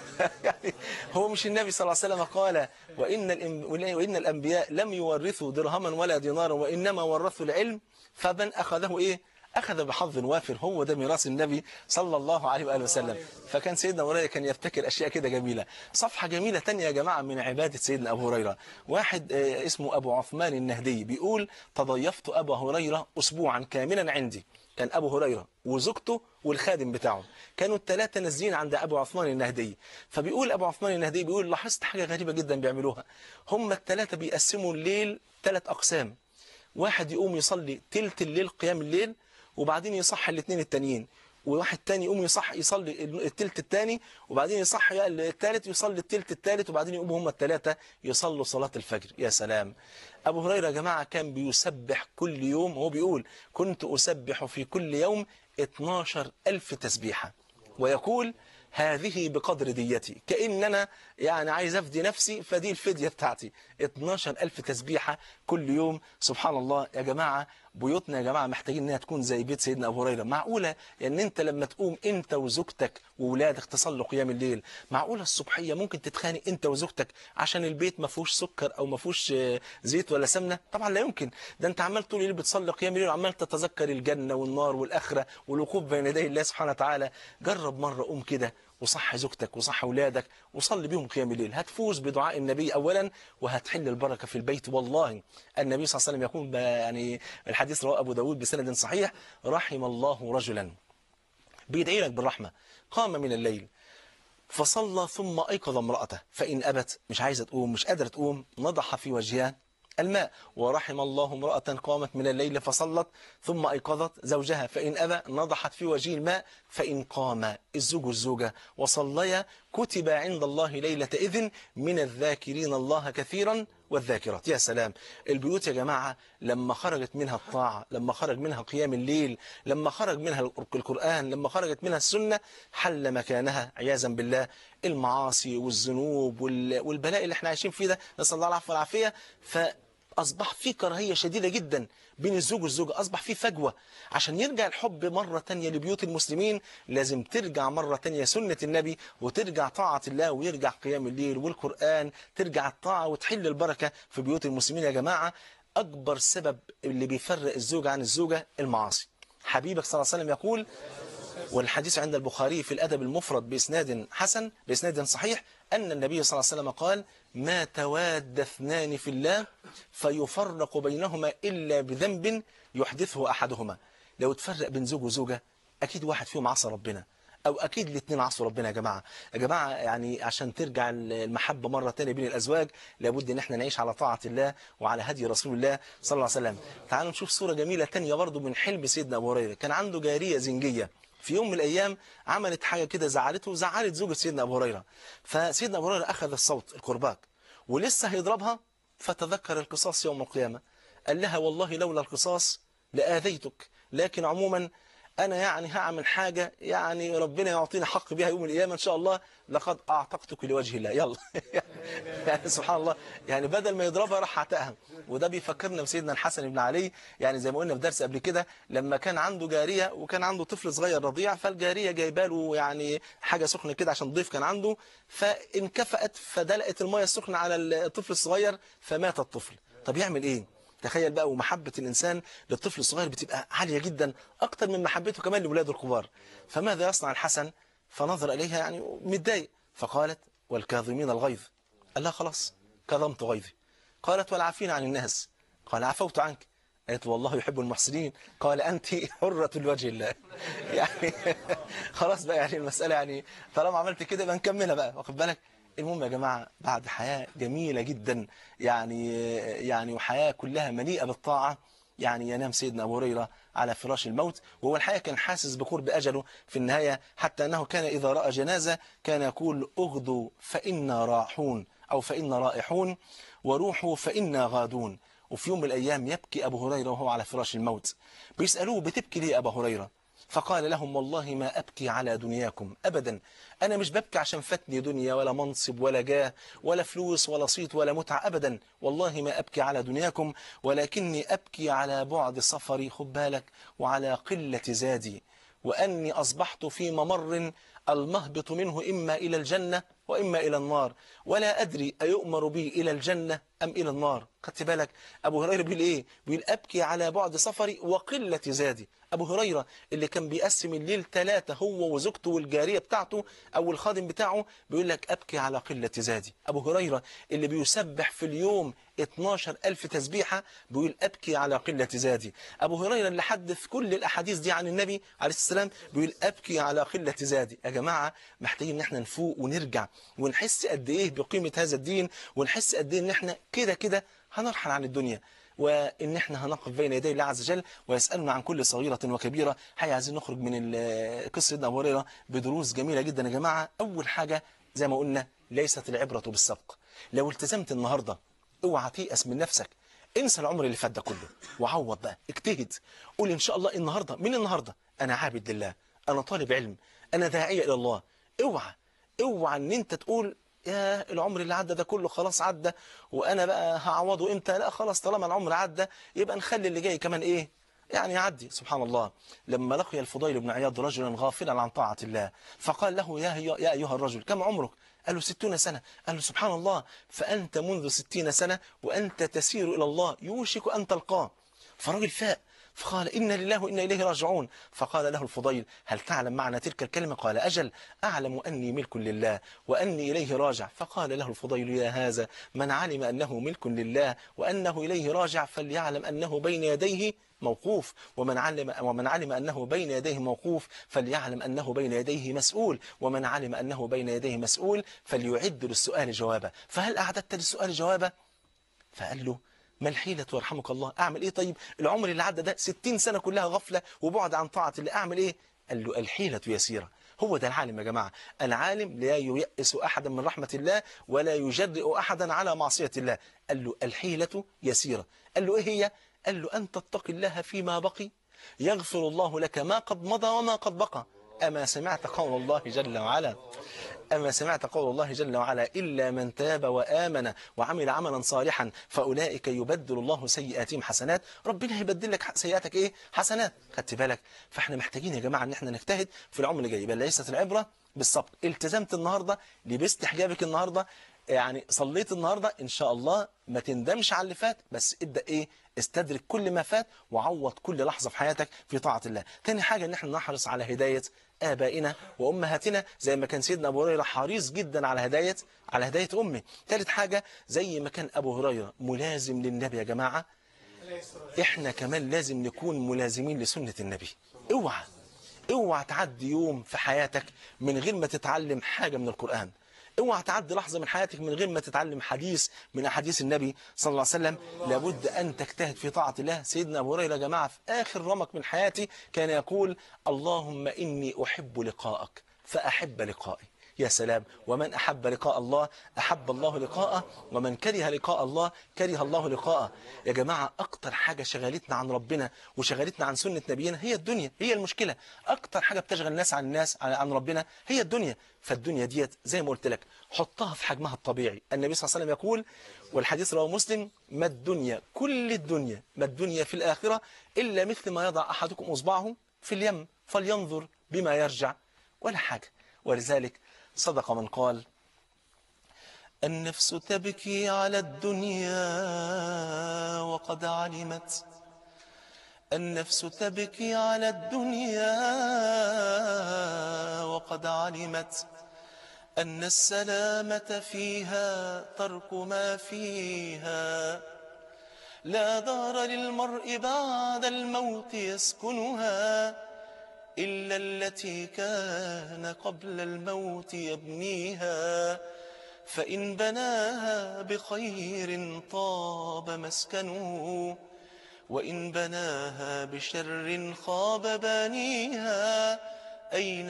يعني هو مش النبي صلى الله عليه وسلم قال وإن, الإم... وإن الأنبياء لم يورثوا درهما ولا دينارا وإنما ورثوا العلم فمن أخذه إيه أخذ بحظ وافر هو ده ميراث النبي صلى الله عليه وآله وسلم فكان سيدنا أبو هريرة كان يفتكر أشياء كده جميلة صفحة جميلة تانية يا جماعة من عبادة سيدنا أبو هريرة واحد آه، اسمه أبو عثمان النهدي بيقول تضيفت أبا هريرة أسبوعا كاملا عندي كان أبو هريرة وزوجته والخادم بتاعه كانوا الثلاثة نازلين عند أبو عثمان النهدي فبيقول أبو عثمان النهدي بيقول لاحظت حاجة غريبة جدا بيعملوها هم الثلاثة بيقسموا الليل ثلاث أقسام واحد يقوم يصلي تلت الليل قيام الليل وبعدين يصح الاثنين التانيين وواحد تاني يقوم يصح يصلي التلت التاني وبعدين يصح التالت يصلي التلت التالت وبعدين يقوموا هم التلاتة يصلوا صلاة الفجر يا سلام أبو هريرة يا جماعة كان بيسبح كل يوم هو بيقول كنت أسبح في كل يوم 12 ألف تسبيحة ويقول هذه بقدر ديتي كأن أنا يعني عايز أفدي نفسي فدي الفدية بتاعتي 12 ألف تسبيحة كل يوم سبحان الله يا جماعة بيوتنا يا جماعة محتاجين انها تكون زي بيت سيدنا أبو هريرة معقولة ان انت لما تقوم انت وزوجتك وولادك تصلوا قيام الليل معقولة الصبحية ممكن تتخانق انت وزوجتك عشان البيت ما فيهوش سكر او ما فيهوش آه، زيت ولا سمنة طبعا لا يمكن ده انت عمال طول الليل بتصلي قيام الليل وعمال تتذكر الجنة والنار والآخرة والوقوف بين يدي الله سبحانه وتعالى جرب مرة قوم كده وصح زوجتك وصح اولادك وصلي بيهم قيام الليل هتفوز بدعاء النبي اولا وهتحل البركه في البيت والله النبي صلى الله عليه وسلم يقول ب- يعني الحديث رواه ابو داود بسند صحيح رحم الله رجلا بيدعي لك بالرحمه قام من الليل فصلى ثم أيقظ امرأته فإن أبت مش عايزة تقوم مش قادرة تقوم نضح في وجهها الماء ورحم الله امرأة قامت من الليل فصلت ثم أيقظت زوجها فإن أبى نضحت في وجه الماء فإن قام الزوج الزوجة وصليا كتب عند الله ليلة إذن من الذاكرين الله كثيرا والذاكرات يا سلام البيوت يا جماعة لما خرجت منها الطاعة لما خرج منها قيام الليل لما خرج منها القرآن لما خرجت منها السنة حل مكانها عياذا بالله المعاصي والذنوب وال- والبلاء اللي احنا عايشين فيه ده نسأل الله العفو والعافية فأصبح في كراهية شديدة جدا بين الزوج والزوجة أصبح في فجوة عشان يرجع الحب مرة تانية لبيوت المسلمين لازم ترجع مرة تانية سنة النبي وترجع طاعة الله ويرجع قيام الليل والقرآن ترجع الطاعة وتحل البركة في بيوت المسلمين يا جماعة أكبر سبب اللي بيفرق الزوج عن الزوجة المعاصي حبيبك صلى الله عليه وسلم يقول والحديث عند البخاري في الأدب المفرد بإسناد حسن بإسناد صحيح أن النبي صلى الله عليه وسلم قال ما تواد اثنان في الله فيفرق بينهما إلا بذنب يحدثه أحدهما لو تفرق بين زوج وزوجة أكيد واحد فيهم عصى ربنا أو أكيد الاثنين عصوا ربنا يا جماعة يا جماعة يعني عشان ترجع المحبة مرة تانية بين الأزواج لابد إن احنا نعيش على طاعة الله وعلى هدي رسول الله صلى الله عليه وسلم تعالوا نشوف صورة جميلة تانية برضو من حلم سيدنا أبو هريرة كان عنده جارية زنجية في يوم من الأيام عملت حاجة كده زعلته وزعلت زوجة سيدنا أبو هريرة فسيدنا أبو هريرة أخذ الصوت الكرباج ولسه هيضربها فتذكر القصاص يوم القيامة قال لها والله لولا القصاص لآذيتك لكن عموما انا يعني هعمل حاجه يعني ربنا يعطيني حق بها يوم القيامه ان شاء الله لقد اعتقتك لوجه الله يلا يعني سبحان الله يعني بدل ما يضربها راح عتقها وده بيفكرنا بسيدنا الحسن بن علي يعني زي ما قلنا في درس قبل كده لما كان عنده جاريه وكان عنده طفل صغير رضيع فالجاريه جايبه له يعني حاجه سخنه كده عشان ضيف كان عنده فانكفأت فدلقت الميه السخنه على الطفل الصغير فمات الطفل طب يعمل ايه تخيل بقى ومحبة الإنسان للطفل الصغير بتبقى عالية جدا أكتر من محبته كمان لولاده الكبار فماذا يصنع الحسن فنظر إليها يعني متضايق فقالت والكاظمين الغيظ قال لها خلاص كظمت غيظي قالت والعافين عن الناس قال عفوت عنك قالت والله يحب المحسنين قال أنت حرة لوجه الله يعني خلاص بقى يعني المسألة يعني طالما عملت كده يبقى نكملها بقى واخد بالك المهم يا جماعة بعد حياة جميلة جدا يعني يعني وحياة كلها مليئة بالطاعة يعني ينام سيدنا أبو هريرة على فراش الموت وهو الحقيقة كان حاسس بقرب أجله في النهاية حتى أنه كان إذا رأى جنازة كان يقول أغدوا فإنا راحون أو فإنا رائحون وروحوا فإنا غادون وفي يوم من الأيام يبكي أبو هريرة وهو على فراش الموت بيسألوه بتبكي ليه أبا هريرة فقال لهم والله ما أبكي على دنياكم أبدا أنا مش ببكي عشان فاتني دنيا ولا منصب ولا جاه ولا فلوس ولا صيت ولا متعة أبدا والله ما أبكي على دنياكم ولكني أبكي على بعد سفري خد بالك وعلى قلة زادي وأني أصبحت في ممر المهبط منه إما إلى الجنة وإما إلى النار ولا أدري أيؤمر بي إلى الجنة أم إلى النار خدت بالك أبو هريرة بيقول إيه بيقول أبكي على بعد سفري وقلة زادي أبو هريرة اللي كان بيقسم الليل ثلاثة هو وزوجته والجارية بتاعته أو الخادم بتاعه بيقول لك أبكي على قلة زادي أبو هريرة اللي بيسبح في اليوم 12 ألف تسبيحة بيقول أبكي على قلة زادي أبو هريرة اللي حدث كل الأحاديث دي عن النبي عليه السلام بيقول أبكي على قلة زادي يا جماعة محتاجين إن احنا نفوق ونرجع ونحس قد إيه بقيمة هذا الدين ونحس قد إيه إن احنا كده كده هنرحل عن الدنيا وإن احنا هنقف بين يدي الله عز وجل ويسألنا عن كل صغيرة وكبيرة حقيقة عايزين نخرج من ال- قصة سيدنا أبو هريرة بدروس جميلة جدا يا جماعة أول حاجة زي ما قلنا ليست العبرة بالسبق لو التزمت النهاردة اوعى تيأس من نفسك انسى العمر اللي فات ده كله وعوض بقى اجتهد قول ان شاء الله النهارده من النهارده انا عابد لله انا طالب علم انا داعيه الى الله اوعى اوعى ان انت تقول يا العمر اللي عدى ده كله خلاص عدى وانا بقى هعوضه امتى لا خلاص طالما العمر عدى يبقى نخلي اللي جاي كمان ايه يعني يعدي سبحان الله لما لقي الفضيل بن عياض رجلا غافلا عن طاعة الله فقال له يا, يا أيها الرجل كم عمرك قال له ستون سنة قال له سبحان الله فأنت منذ ستين سنة وأنت تسير إلى الله يوشك أن تلقاه فالراجل فاق فقال إنا لله وإنا إليه راجعون فقال له الفضيل هل تعلم معنى تلك الكلمة قال أجل أعلم أني ملك لله وأني إليه راجع فقال له الفضيل يا هذا من علم أنه ملك لله وأنه إليه راجع فليعلم أنه بين يديه موقوف ومن علم ومن علم أنه بين يديه موقوف فليعلم أنه بين يديه مسؤول ومن علم أنه بين يديه مسؤول فليعد للسؤال جوابا فهل أعددت للسؤال جوابا فقال له ما الحيلة وارحمك الله أعمل إيه طيب العمر اللي عدى ده 60 سنة كلها غفلة وبعد عن طاعة الله أعمل إيه قال له الحيلة يسيرة هو ده العالم يا جماعة العالم لا ييأس أحدا من رحمة الله ولا يجرئ أحدا على معصية الله قال له الحيلة يسيرة قال له إيه هي قال له أن تتقي الله فيما بقي يغفر الله لك ما قد مضى وما قد بقى أما سمعت قول الله جل وعلا أما سمعت قول الله جل وعلا إلا من تاب وآمن وعمل عملا صالحا فأولئك يبدل الله سيئاتهم حسنات ربنا هيبدل لك سيئاتك إيه حسنات خدت بالك فإحنا محتاجين يا جماعة إن إحنا نجتهد في العمر اللي جاي بل ليست العبرة بالسبق التزمت النهاردة لبست حجابك النهاردة يعني صليت النهاردة إن شاء الله ما تندمش على اللي فات بس ابدأ إيه استدرك كل ما فات وعوض كل لحظة في حياتك في طاعة الله تاني حاجة إن احنا نحرص على هداية آبائنا وأمهاتنا زي ما كان سيدنا أبو هريرة حريص جدا على هداية على هداية أمه ثالث حاجة زي ما كان أبو هريرة ملازم للنبي يا جماعة احنا كمان لازم نكون ملازمين لسنة النبي اوعى اوعى تعدي يوم في حياتك من غير ما تتعلم حاجة من القرآن اوعى تعدي لحظة من حياتك من غير ما تتعلم حديث من أحاديث النبي صلى الله عليه وسلم لابد أن تجتهد في طاعة الله سيدنا أبو هريرة يا جماعة في آخر رمق من حياتي كان يقول اللهم إني أحب لقاءك فأحب لقائي يا سلام ومن أحب لقاء الله أحب الله لقاءه ومن كره لقاء الله كره الله لقاءه يا جماعة أكتر حاجة شغلتنا عن ربنا وشغلتنا عن سنة نبينا هي الدنيا هي المشكلة أكتر حاجة بتشغل الناس عن الناس عن- عن ربنا هي الدنيا فالدنيا ديت زي ما قلت لك حطها في حجمها الطبيعي النبي صلى الله عليه وسلم يقول والحديث رواه مسلم ما الدنيا كل الدنيا ما الدنيا في الآخرة إلا مثل ما يضع أحدكم أصبعه في اليم فلينظر بما يرجع ولا حاجة ولذلك صدق من قال النفس تبكي على الدنيا وقد علمت النفس تبكي على الدنيا وقد علمت أن السلامة فيها ترك ما فيها لا دار للمرء بعد الموت يسكنها إلا التي كان قبل الموت يبنيها فإن بناها بخير طاب مسكنه وإن بناها بشر خاب بانيها أين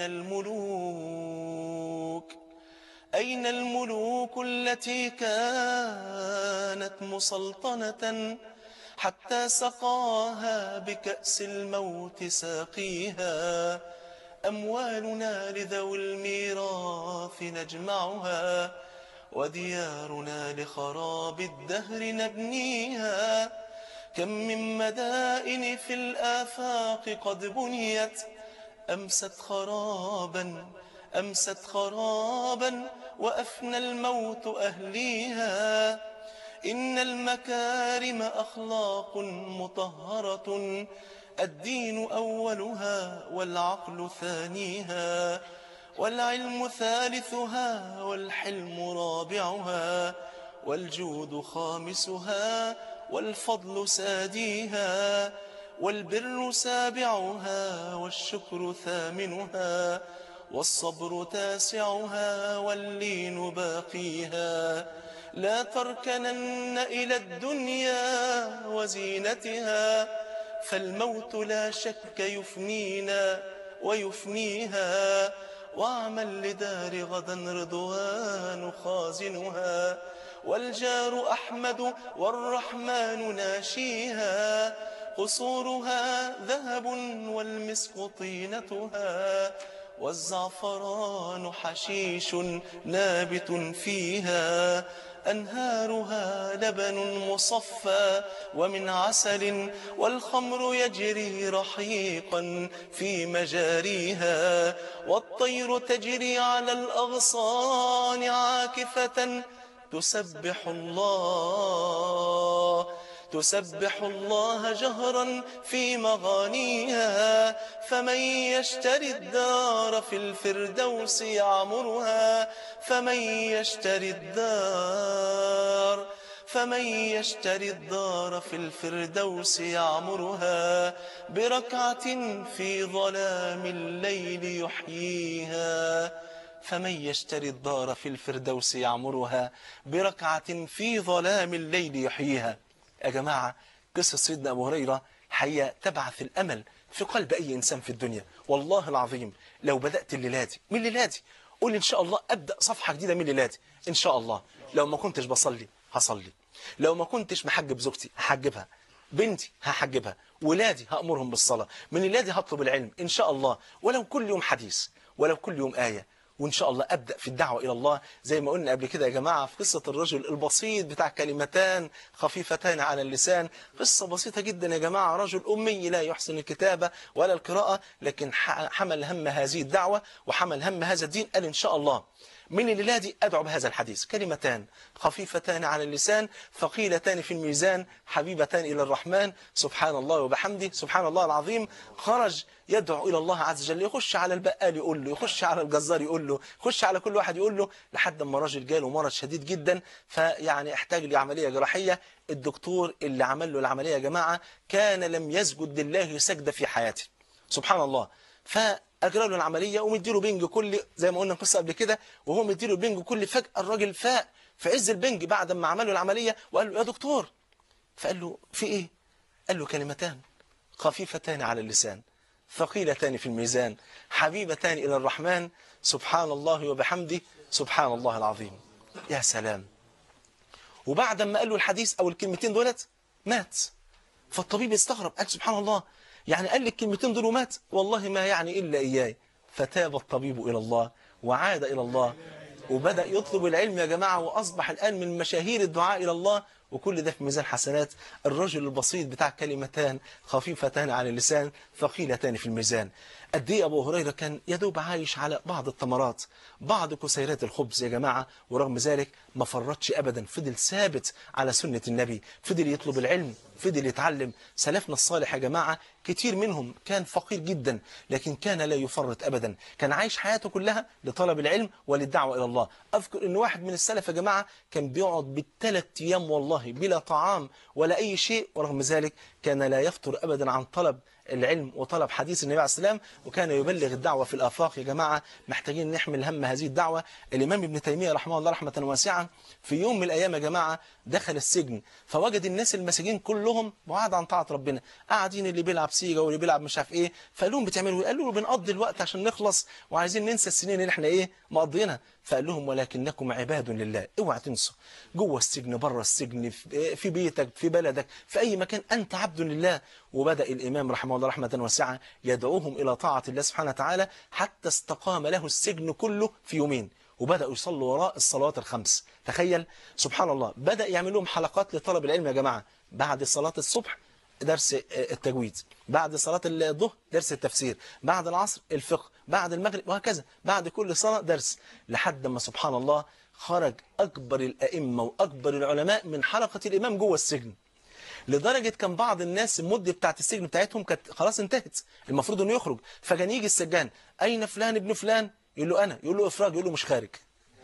الملوك أين الملوك التي كانت مسلطنة حتى سقاها بكأس الموت ساقيها أموالنا لذوي الميراث نجمعها وديارنا لخراب الدهر نبنيها كم من مدائن في الآفاق قد بنيت أمست خرابا أمست خرابا وأفنى الموت أهليها إن المكارم أخلاق مطهرة الدين أولها والعقل ثانيها والعلم ثالثها والحلم رابعها والجود خامسها والفضل ساديها والبر سابعها والشكر ثامنها والصبر تاسعها واللين باقيها لا تركنن إلى الدنيا وزينتها فالموت لا شك يفنينا ويفنيها واعمل لدار غدا رضوان خازنها والجار أحمد والرحمن ناشيها قصورها ذهب والمسك طينتها والزعفران حشيش نابت فيها أنهارها لبن مصفى ومن عسل والخمر يجري رحيقا في مجاريها والطير تجري على الأغصان عاكفة تسبح الله تسبح الله جهرا في مغانيها فمن يشتري الدار في الفردوس يعمرها فمن يشتري الدار فمن يشتري الدار في الفردوس يعمرها بركعة في ظلام الليل يحييها فمن يشتري الدار في الفردوس يعمرها بركعة في ظلام الليل يحييها يا جماعة قصة سيدنا أبو هريرة الحقيقة تبعث الأمل في قلب أي إنسان في الدنيا والله العظيم لو بدأت الليلاتي من ليلاتي قول إن شاء الله أبدأ صفحة جديدة من ليلاتي إن شاء الله لو ما كنتش بصلي هصلي لو ما كنتش محجب زوجتي هحجبها بنتي هحجبها ولادي هأمرهم بالصلاة من ولادي هطلب العلم إن شاء الله ولو كل يوم حديث ولو كل يوم آية وإن شاء الله أبدأ في الدعوة إلى الله زي ما قلنا قبل كده يا جماعة في قصة الرجل البسيط بتاع كلمتان خفيفتان على اللسان قصة بسيطة جدا يا جماعة رجل أمي لا يحسن الكتابة ولا القراءة لكن ح- حمل هم هذه الدعوة وحمل هم هذا الدين قال إن شاء الله من الليلة دي أدعو بهذا الحديث كلمتان خفيفتان على اللسان ثقيلتان في الميزان حبيبتان إلى الرحمن سبحان الله وبحمده سبحان الله العظيم خرج يدعو إلى الله عز وجل يخش على البقال يقول له يخش على الجزار يقول له يخش على كل واحد يقول له لحد ما راجل جاله مرض شديد جدا فيعني احتاج لعملية جراحية الدكتور اللي عمل له العملية يا جماعة كان لم يسجد لله سجدة في حياته سبحان الله فأجرى له العملية ومديله بنج كل زي ما قلنا القصة قبل كده وهو مديله البنج كل فجأة الراجل فاق في عز البنج بعد ما عمل له العملية وقال له يا دكتور فقال له في ايه قال له كلمتان خفيفتان على اللسان ثقيلتان في الميزان حبيبتان إلى الرحمن سبحان الله وبحمده سبحان الله العظيم يا سلام وبعد ما قال له الحديث أو الكلمتين دولت مات فالطبيب استغرب قال سبحان الله يعني قال لي الكلمتين دول ومات والله ما يعني إلا إياي فتاب الطبيب إلى الله وعاد إلى الله وبدأ يطلب العلم يا جماعة وأصبح الآن من مشاهير الدعاء إلى الله وكل ده في ميزان حسنات الرجل البسيط بتاع كلمتان خفيفتان على اللسان ثقيلتان في الميزان قد ايه ابو هريره كان يدوب عايش على بعض التمرات بعض كسيرات الخبز يا جماعه ورغم ذلك ما فرطش ابدا فضل ثابت على سنه النبي فضل يطلب العلم فضل يتعلم سلفنا الصالح يا جماعه كتير منهم كان فقير جدا لكن كان لا يفرط ابدا كان عايش حياته كلها لطلب العلم وللدعوه الى الله اذكر ان واحد من السلف يا جماعه كان بيقعد بالثلاث ايام والله بلا طعام ولا اي شيء ورغم ذلك كان لا يفطر ابدا عن طلب العلم وطلب حديث النبي عليه السلام وكان يبلغ الدعوة في الآفاق يا جماعة محتاجين نحمل هم هذه الدعوة الإمام ابن تيمية رحمه الله رحمة واسعة في يوم من الأيام يا جماعة دخل السجن فوجد الناس المساجين كلهم بعاد عن طاعة ربنا قاعدين اللي بيلعب سيجا واللي بيلعب مش عارف ايه فقال لهم بتعملوا ايه؟ قالوا له بنقضي الوقت عشان نخلص وعايزين ننسى السنين اللي احنا ايه مقضينها فقال لهم ولكنكم عباد لله اوعى تنسوا جوه السجن بره السجن في في بيتك في بلدك في اي مكان انت عبد لله وبدا الامام رحمه الله رحمه واسعه يدعوهم الى طاعه الله سبحانه وتعالى حتى استقام له السجن كله في يومين وبداوا يصلوا وراء الصلوات الخمس تخيل سبحان الله بدا يعمل لهم حلقات لطلب العلم يا جماعه بعد صلاه الصبح درس التجويد بعد صلاة الظهر درس التفسير بعد العصر الفقه بعد المغرب وهكذا بعد كل صلاة درس لحد ما سبحان الله خرج أكبر الأئمة وأكبر العلماء من حلقة الإمام جوه السجن لدرجة كان بعض الناس المدة بتاعت السجن بتاعتهم كانت خلاص انتهت المفروض انه يخرج فكان يجي السجان أين فلان ابن فلان يقول له أنا يقول له إفراج يقول له مش خارج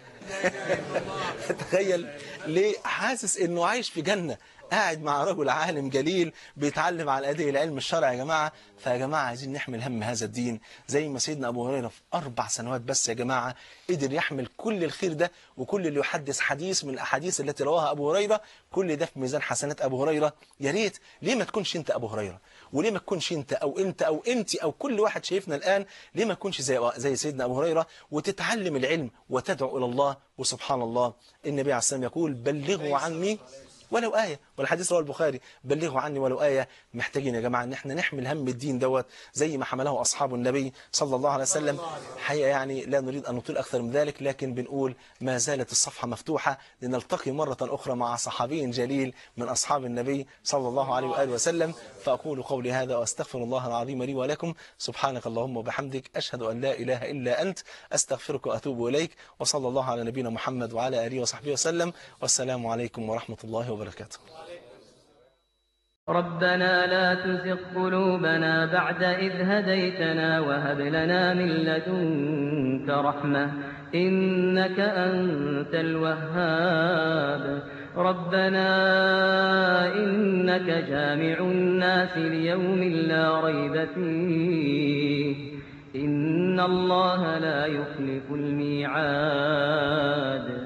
تخيل ليه حاسس انه عايش في جنة قاعد مع رجل عالم جليل بيتعلم على أداء العلم الشرعي يا جماعة فيا جماعة عايزين نحمل هم هذا الدين زي ما سيدنا أبو هريرة في أربع سنوات بس يا جماعة قدر يحمل كل الخير ده وكل اللي يحدث حديث من الأحاديث التي رواها أبو هريرة كل ده في ميزان حسنات أبو هريرة يا ريت ليه ما تكونش أنت أبو هريرة وليه ما تكونش أنت أو أنت أو أنت أو كل واحد شايفنا الآن ليه ما تكونش زي زي سيدنا أبو هريرة وتتعلم العلم وتدعو إلى الله وسبحان الله النبي عليه السلام يقول بلغوا عني ولو آية والحديث رواه البخاري بلغوا عني ولو آية محتاجين يا جماعة ان احنا نحمل هم الدين دوت زي ما حمله أصحاب النبي صلى الله عليه وسلم حقيقة يعني لا نريد أن نطيل أكثر من ذلك لكن بنقول ما زالت الصفحة مفتوحة لنلتقي مرة أخرى مع صحابي جليل من أصحاب النبي صلى الله عليه وآله وسلم فأقول قولي هذا وأستغفر الله العظيم لي ولكم سبحانك اللهم وبحمدك أشهد أن لا إله إلا أنت أستغفرك وأتوب إليك وصلى الله على نبينا محمد وعلى آله وصحبه وسلم والسلام عليكم ورحمة الله وبركاته ربنا لا تزغ قلوبنا بعد إذ هديتنا وهب لنا من لدنك رحمة إنك أنت الوهاب ربنا إنك جامع الناس ليوم لا ريب فيه إن الله لا يخلف الميعاد